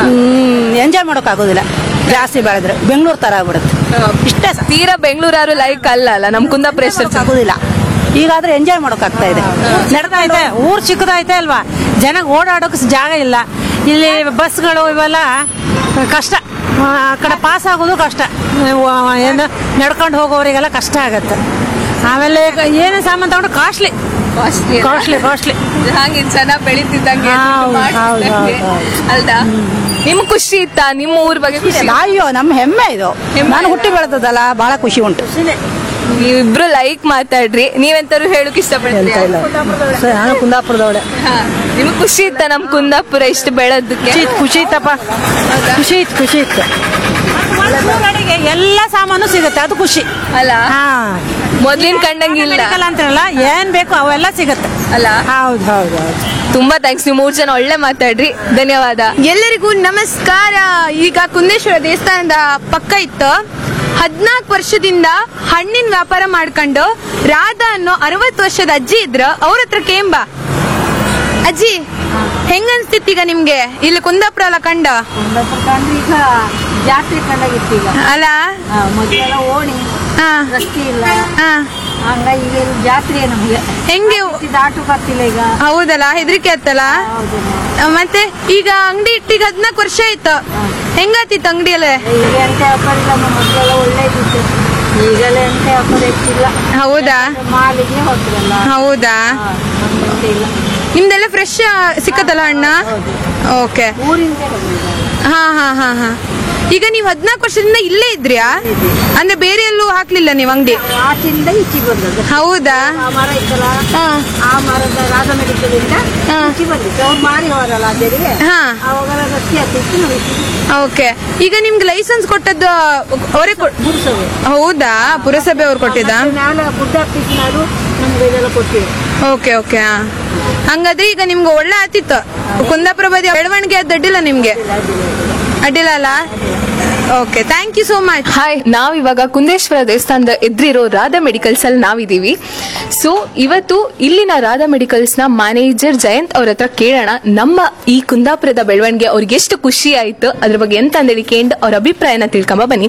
ಎಂಜಾಯ್ ಮಾಡೋಕ್ಕಾಗೋದಿಲ್ಲ ಜಾಸ್ತಿ ಬೆಳೆದ್ರೆ ಬೆಂಗಳೂರು ತರ ಆಗ್ಬಿಡುತ್ತೆ ಇಷ್ಟೇ ಸಾಕು ತೀರಾ ಬೆಂಗಳೂರಾರು ಲೈಕ್ ಅಲ್ಲ ಅಲ್ಲ ನಮ್ ಕುಂದಾಪುರ ಎಷ್ಟು ಆಗೋದಿಲ್ಲ ಈಗಾದ್ರೆ ಎಂಜಾಯ್ ಮಾಡೋಕ್ಕಾಗ್ತಾ ಇದೆ ನಡ್ತಾ ಇದೆ ಊರು ಚಿಕ್ಕದೈತೆ ಅಲ್ವಾ ಜನಕ್ಕೆ ಓಡಾಡೋಕೆ ಜಾಗ ಇಲ್ಲ ಇಲ್ಲಿ ಬಸ್ಗಳು ಇವೆಲ್ಲ ಕಷ್ಟ ಆ ಕಡೆ ಪಾಸ್ ಆಗೋದು ಕಷ್ಟ ಆ, ಏನು ನಡ್ಕೊಂಡು ಹೋಗೋರಿಗೆಲ್ಲ ಕಷ್ಟ ಆಗತ್ತೆ ಆಮೇಲೆ ಈಗ ಏನೇ ಸಾಮಾನು ತಗೊಂಡು ಕಾಸ್ಟ್ಲಿ ಕಾಸ್ಟ್ಲಿ ಕಾಸ್ಟ್ಲಿ ಹಾಗೆ ಜನ ಬೆಳಿತಿದ್ದಂಗೆ ಹೌದು, ದುಡ್ಡು ಹೌದು, ಮಾಡ್ತಿದ್ದಂಗೆ. ಹೌದು, ಅಲ್ದಾ ನಿಮ್ ಖುಷಿ ಇತ್ತಾ ನಿಮ್ಮ ಊರ್ ಬಗ್ಗೆ ಖುಷಿ ಅಯ್ಯೋ ನಮ್ಮ ಹೆಮ್ಮೆ ಇದು ನಾನು ಹುಟ್ಟಿ ಬೆಳೆದದಲ್ಲ ಬಹಳ ಖುಷಿ ಉಂಟು ನೀವಿಬ್ರು ಲೈಕ್ ಮಾತಾಡ್ರಿ ನೀವೆಂತಾರು ಹೇಳಕ್ ಇಷ್ಟಪಡ್ತೀರಿ ನಾನು ಕುಂದಾಪುರದವಳೆ ಹಾ. ನಿಮ್ಗ್ ಖುಷಿ ಇತ್ತ ನಮ್ ಕುಂದಾಪುರ ಇಷ್ಟು ಬೆಳೆದಕ್ಕೆ ಖುಷಿ ಇತ್ತು ಖುಷಿ ಇತ್ತಪ್ಪ ಖುಷಿ ಇತ್ತು ಖುಷಿ ಇತ್ತು ಊರೊಳಗೆ ಎಲ್ಲ ಸಾಮಾನು ಸಿಗುತ್ತೆ ಅದು ಖುಷಿ ಅಲ್ಲ ಹಾ ಮೊದ್ಲಿನ ಕಂಡಂಗಿಲ್ಲ ಮೆಡಿಕಲ್ ಅಂತಾರಲ್ಲ ಏನ್ ಬೇಕು ಅವೆಲ್ಲ ಸಿಗುತ್ತೆ ಅಲ್ಲ ಹೌದು ಹೌದು ಹೌದು ತುಂಬಾ ಥ್ಯಾಂಕ್ಸ್ ನೀವು ಮೂರ್ ಜನ ಒಳ್ಳೆ ಮಾತಾಡ್ರಿ ಧನ್ಯವಾದ ಎಲ್ಲರಿಗೂ ನಮಸ್ಕಾರ ಈಗ ಕುಂದೇಶ್ವರ ದೇವಸ್ಥಾನದ ಪಕ್ಕ ಇತ್ತು ಹದ್ನಾಲ್ಕು ವರ್ಷದಿಂದ ಹಣ್ಣಿನ ವ್ಯಾಪಾರ ಮಾಡ್ಕೊಂಡು ರಾಧಾ ಅನ್ನೋ ಅರವತ್ತು ವರ್ಷದ ಅಜ್ಜಿ ಇದ್ರ ಅವ್ರ ಹತ್ರ ಕೇಂಬ ಅಜ್ಜಿ ಹೆಂಗನ್ಸ್ತಿತ್ತು ಈಗ ನಿಮ್ಗೆ ಇಲ್ಲಿ ಕುಂದಾಪುರ ಎಲ್ಲ ಕಂಡ ಈಗ ಜಾಸ್ತಿ ಕಂಡಾಗಿತ್ತು ಈಗ ಅಲ್ಲ ಮೊದಲೆಲ್ಲ ಓಣಿ ಹಾ ರಸ್ತೆ ಇಲ್ಲ ಹಾ ಹಂಗಾಗಿ ಈಗ ಇಲ್ಲಿ ಜಾತ್ರೆ ನಮಗೆ ಹೆಂಗೆ ದಾಟು ಬರ್ತಿಲ್ಲ ಈಗ ಹೌದಲ್ಲ ಹೆದರಿಕೆ ಆತ್ತಲ್ಲ ಆ, ಮತ್ತೆ ಈಗ ಅಂಗಡಿ ಇಟ್ಟಿಗೆ ಹದ್ನಾಲ್ಕು ವರ್ಷ ಆಯ್ತು ಹೆಂಗಾತಿತ್ತು ಅಂಗಡಿಯಲ್ಲ ಈಗ ಎಂತ ವ್ಯಾಪಾರ ಇಲ್ಲ ಮೊದಲೆಲ್ಲ ಒಳ್ಳೇದಿತ್ತು ಈಗೆಲ್ಲ ಎಂತ ವ್ಯಾಪಾರ ಹೆಚ್ಚಿಲ್ಲ ಹೌದಾ ಮಾಲಿಗೆ ಹೋಗ್ತಿರಲ್ಲ ಹೌದಾ ಎಂತ ಇಲ್ಲ ನಿಮ್ದೆಲ್ಲ ಫ್ರೆಶ್ ಸಿಕ್ಕತ್ತಲ್ಲ ಹಣ್ಣ ಓಕೆ ಊರಿಂದ ಹಾ ಹಾ ಹಾ ಹಾ ಈಗ ನೀವು ಹದ್ನಾಲ್ಕು ವರ್ಷದಿಂದ ಇಲ್ಲೇ ಇದ್ರ್ಯಾ ಅಂದ್ರೆ ಬೇರೆ ಎಲ್ಲೂ ಹಾಕ್ಲಿಲ್ಲ ನೀವು ಅಂಗಡಿ ಆಚಿಂದ ಈಚೆಗೆ ಬಂದದ್ದು ಹೌದಾ ಆ ಮರ ಇತ್ತಲ್ಲ ಹಾ ಆ ಮರದ ರಾಧ ಮೆಡಿಕಲಿಂದ ಹಾ. ಈಚೆ ಬಂದಿತ್ತು ಅವ್ರು ಮಾರಿ ಹೋರಲ್ಲ ಅದೇರಿಗೆ ಹಾ ಅವಾಗ ರಸ್ತೆ ಹತ್ತಿತ್ತು ನಾವು ಈಚೆಗೆ ಓಕೆ ಈಗ ನಿಮ್ಗೆ ಲೈಸೆನ್ಸ್ ಕೊಟ್ಟದ್ದು ಅವರೇ ಗುರುಸವೆ ಹೌದಾ ಪುರಸಭೆ ಅವ್ರು ಕೊಟ್ಟಿದ್ದಾ ನಾನು ಬುದ್ಧ ಆಫೀಸ್ನವರು ನಮ್ಗೆ ಇದೆಲ್ಲ ಕೊಟ್ಟಿವಿ ಓಕೆ ಓಕೆ ಹಂಗಾದ್ರೆ ಈಗ ನಿಮ್ಗೆ ಒಳ್ಳೆ ಆತಿತ್ತು ಕುಂದಾಪುರ ಬದಿ ಬೆಳವಣಿಗೆ ಅದು ಅಡ್ಡಿಲ್ಲ ನಿಮ್ಗೆ ಅಡ್ಡಿಲ್ಲ ಅಲ್ಲ okay thank you so much hi ನಾವ್ ಇವಾಗ ಕುಂದೇಶ್ವರ ದೇವಸ್ಥಾನದ ಎದುರಿರೋ ರಾಧಾ ಮೆಡಿಕಲ್ಸ್ ಅಲ್ಲಿ ನಾವಿದೀವಿ ಸೊ ಇವತ್ತು ಇಲ್ಲಿನ ರಾಧಾ ಮೆಡಿಕಲ್ಸ್ ನ ಮ್ಯಾನೇಜರ್ ಜಯಂತ್ ಅವ್ರ ಹತ್ರ ಕೇಳೋಣ ನಮ್ಮ ಈ ಕುಂದಾಪುರದ ಬೆಳವಣಿಗೆ ಅವ್ರಿಗೆ ಎಷ್ಟು ಖುಷಿ ಆಯ್ತು ಅದ್ರ ಬಗ್ಗೆ ಎಂತ ಅಂದೇಳಿ ಕೇಂದ್ರ ಅವ್ರ ಅಭಿಪ್ರಾಯನ ತಿಳ್ಕೊಂಬ ಬನ್ನಿ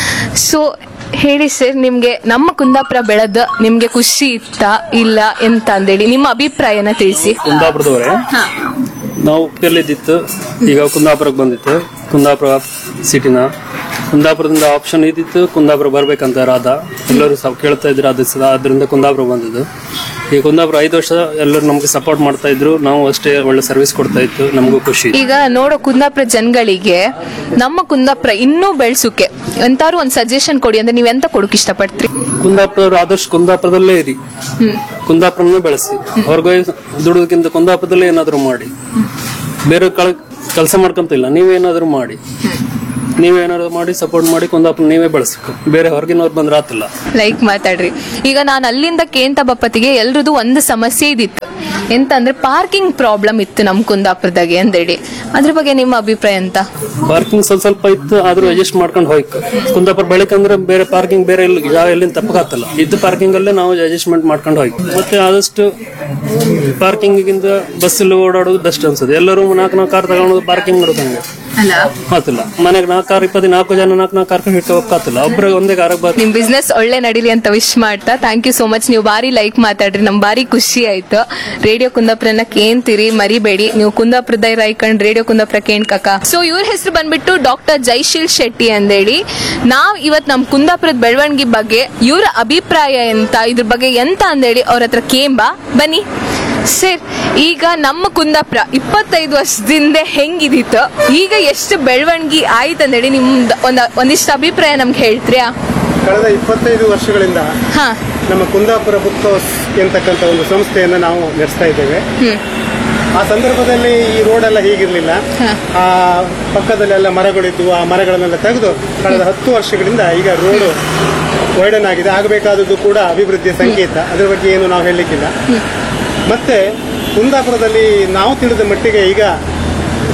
ಸೊ ಹೇಳಿ ಸರ್ ನಿಮ್ಗೆ ನಮ್ಮ ಕುಂದಾಪುರ ಬೆಳೆದ ನಿಮ್ಗೆ ಖುಷಿ ಇತ್ತಾ ಇಲ್ಲ ಎಂತ ಅಂದೇಳಿ ನಿಮ್ಮ ಅಭಿಪ್ರಾಯನ ತಿಳಿಸಿ ಕುಂದಾಪುರದವರೇ ನಾವು ಉಪ್ಪಿಯಲ್ಲಿದ್ದಿತ್ತು ಈಗ ಕುಂದಾಪುರಕ್ಕೆ ಬಂದಿತ್ತು ಕುಂದಾಪುರ ಸಿಟಿನ ಕುಂದಾಪುರದಿಂದ ಆಪ್ಷನ್ ಇದ್ದಿತ್ತು ಕುಂದಾಪುರ ಬರ್ಬೇಕಂತ ರಾಧ ಎಲ್ಲರೂ ಸಹ ಕೇಳ್ತಾ ಇದ್ರು ಅದು ಸಹ ಅದರಿಂದ ಕುಂದಾಪುರ ಬಂದಿದ್ದು ಈ ಕುಂದಾಪುರ ಐದು ವರ್ಷ ಎಲ್ಲರೂ ನಮ್ಗೆ ಸಪೋರ್ಟ್ ಮಾಡ್ತಾ ಇದ್ರು ನಾವು ಅಷ್ಟೇ ಒಳ್ಳೆ ಸರ್ವಿಸ್ ಕೊಡ್ತಾ ಇತ್ತು ನಮಗೂ ಖುಷಿ ಈಗ ನೋಡೋ ಕುಂದಾಪುರ ಜನಗಳಿಗೆ ನಮ್ಮ ಕುಂದಾಪುರ ಇನ್ನೂ ಬೆಳ್ಸುಕ್ಕೆ ಎಂತಾರು ಒಂದ್ ಸಜೆಷನ್ ಕೊಡಿ ಅಂದ್ರೆ ನೀವ್ ಎಂತ ಕೊಡಕ್ ಇಷ್ಟಪಡ್ತೀರಿ ಕುಂದಾಪುರ ಆದಷ್ಟು ಕುಂದಾಪುರದಲ್ಲೇ ಇರಿ ಕುಂದಾಪುರನೇ ಬೆಳೆಸಿ ಹೊರಗೆ ದುಡಿದಕ್ಕಿಂತ ಕುಂದಾಪುರದಲ್ಲೇ ಏನಾದರೂ ಮಾಡಿ ಬೇರೆ ಕಳ ಕೆಲಸ ಮಾಡ್ಕೊಂತಿಲ್ಲ ನೀವೇನಾದರೂ ಮಾಡಿ ನೀವೇನಾದ್ರು ಮಾಡಿ ಸಪೋರ್ಟ್ ಮಾಡಿ ಕುಂದಾಪುರ ನೀವೇ ಬೆಳೆಸ್ಬೇಕು ಬೇರೆ ಹೊರಗಿನವ್ರು ಬಂದ್ರೆ ಆತಿಲ್ಲ ಲೈಕ್ ಮಾತಾಡ್ರಿ ಈಗ ನಾನು ಅಲ್ಲಿಂದ ಕೇಂತ ಬಪ್ಪತ್ತಿಗೆ ಎಲ್ರದ್ದು ಒಂದು ಸಮಸ್ಯೆ ಇದಿತ್ತು ಎಂತ ಅಂದ್ರೆ ಪಾರ್ಕಿಂಗ್ ಪ್ರಾಬ್ಲಮ್ ಇತ್ತು ನಮ್ ಕುಂದಾಪುರದಾಗೆ ಅಂದೇಳಿ ಅದ್ರ ಬಗ್ಗೆ ನಿಮ್ಮ ಅಭಿಪ್ರಾಯ ಅಂತ ಪಾರ್ಕಿಂಗ್ ಸ್ವಲ್ಪ ಸ್ವಲ್ಪ ಇತ್ತು ಆದ್ರೂ ಅಡ್ಜಸ್ಟ್ ಮಾಡ್ಕೊಂಡು ಹೋಯ್ತು ಕುಂದಾಪುರ ಬೆಳಕಂದ್ರೆ ಬೇರೆ ಪಾರ್ಕಿಂಗ್ ಬೇರೆ ಎಲ್ಲಿ ಜಾಗ ಎಲ್ಲಿಂದ ತಪ್ಪಗಾತಲ್ಲ ಇದ್ದ ಪಾರ್ಕಿಂಗ್ ಅಲ್ಲೇ ನಾವು ಅಡ್ಜಸ್ಟ್ಮೆಂಟ್ ಮಾಡ್ಕೊಂಡು ಹೋಯ್ತು ಮತ್ತೆ ಆದಷ್ಟು ಪಾರ್ಕಿಂಗ್ ಗಿಂತ ಬಸ್ ಓಡಾಡೋದು ಬೆಸ್ಟ್ ಅನ್ಸುತ್ತೆ ಎಲ್ಲರೂ ನಾಲ್ಕು ನಾಲ್ಕು ಕಾರ್ ತಗೊಂಡು ಪಾರ್ಕಿಂಗ್ ಮಾಡೋದಂಗೆ ಆತಿಲ್ಲ ಮನೆಗೆ ನಾಲ್ಕು ಕಾರ್ ಇಪ್ಪತ್ತು ನಾಲ್ಕು ಜನ ನಾಲ್ಕು ನಾಲ್ಕು ಕಾರ್ ಹಿಟ್ಟು ಹೋಗ್ತಾತಿಲ್ಲ ಒಬ್ರಿಗೆ ಒಂದೇ ಕಾರ್ ಬರ್ ನಿಮ್ ಬಿಸ್ನೆಸ್ ಒಳ್ಳೆ ನಡೀಲಿ ಅಂತ ವಿಶ್ ಮಾಡ್ತಾ ಥ್ಯಾಂಕ್ ಯು ಸೋ ಮಚ್ ನೀವು ಬಾರಿ ಲೈಕ್ ಮಾತಾಡ್ರಿ ನಮ್ ಬಾರಿ ಖುಷಿ ಆಯ್ತು ರೇಡಿಯೋ ಕುಂದಾಪುರನ ಕೇಂತಿರಿ ಮರಿಬೇಡಿ ನೀವು ಕುಂದಾಪುರದ ರಾಯ್ಕಂಡ್ ರೇಡಿಯೋ ಕುಂದಾಪುರ ಕೇಣ್ಕಕ ಸೊ ಇವ್ರ ಹೆಸರು ಬಂದ್ಬಿಟ್ಟು ಡಾಕ್ಟರ್ ಜೈಶೀಲ್ ಶೆಟ್ಟಿ ಅಂದೇಳಿ ನಾವ್ ಇವತ್ ನಮ್ ಕುಂದಾಪುರದ ಬೆಳವಣಿಗೆ ಬಗ್ಗೆ ಇವ್ರ ಅಭಿಪ್ರಾಯ ಎಂತ ಇದ್ರ ಬಗ್ಗೆ ಎಂತ ಅಂದೇಳಿ ಅವ್ರ ಹತ್ರ ಕೇಂಬ ಬನ್ನಿ ಸರ್ ಈಗ ನಮ್ಮ ಕುಂದಾಪುರ ಇಪ್ಪತ್ತೈದು ವರ್ಷದಿಂದ ಹೆಂಗಿದಿತ್ತು ಈಗ ಎಷ್ಟು ಬೆಳವಣಿಗೆ ಆಯ್ತಂದೇಳಿ ನಿಮ್ದು ಒಂದ್ ಒಂದಿಷ್ಟು ಅಭಿಪ್ರಾಯ ನಮ್ಗೆ ಹೇಳ್ತೀರಾ ಕಳೆದ ಇಪ್ಪತ್ತೈದು ವರ್ಷಗಳಿಂದ ಹಾ ನಮ್ಮ ಕುಂದಾಪುರ ಬುಕ್ ಹೌಸ್ ಎಂತಕ್ಕಂಥ ಒಂದು ಸಂಸ್ಥೆಯನ್ನು ನಾವು ನಡೆಸ್ತಾ ಇದ್ದೇವೆ ಆ ಸಂದರ್ಭದಲ್ಲಿ ಈ ರೋಡ್ ಎಲ್ಲ ಹೀಗಿರ್ಲಿಲ್ಲ ಆ ಪಕ್ಕದಲ್ಲೆಲ್ಲ ಮರಗಳಿದ್ವು ಆ ಮರಗಳನ್ನೆಲ್ಲ ತೆಗೆದು ಕಳೆದ ಹತ್ತು ವರ್ಷಗಳಿಂದ ಈಗ ರೋಡ್ ವೈಡನ್ ಆಗಿದೆ ಆಗಬೇಕಾದದ್ದು ಕೂಡ ಅಭಿವೃದ್ಧಿಯ ಸಂಕೇತ ಅದರ ಬಗ್ಗೆ ಏನು ನಾವು ಹೇಳಲಿಕ್ಕಿಲ್ಲ ಮತ್ತೆ ಕುಂದಾಪುರದಲ್ಲಿ ನಾವು ತಿಳಿದ ಮಟ್ಟಿಗೆ ಈಗ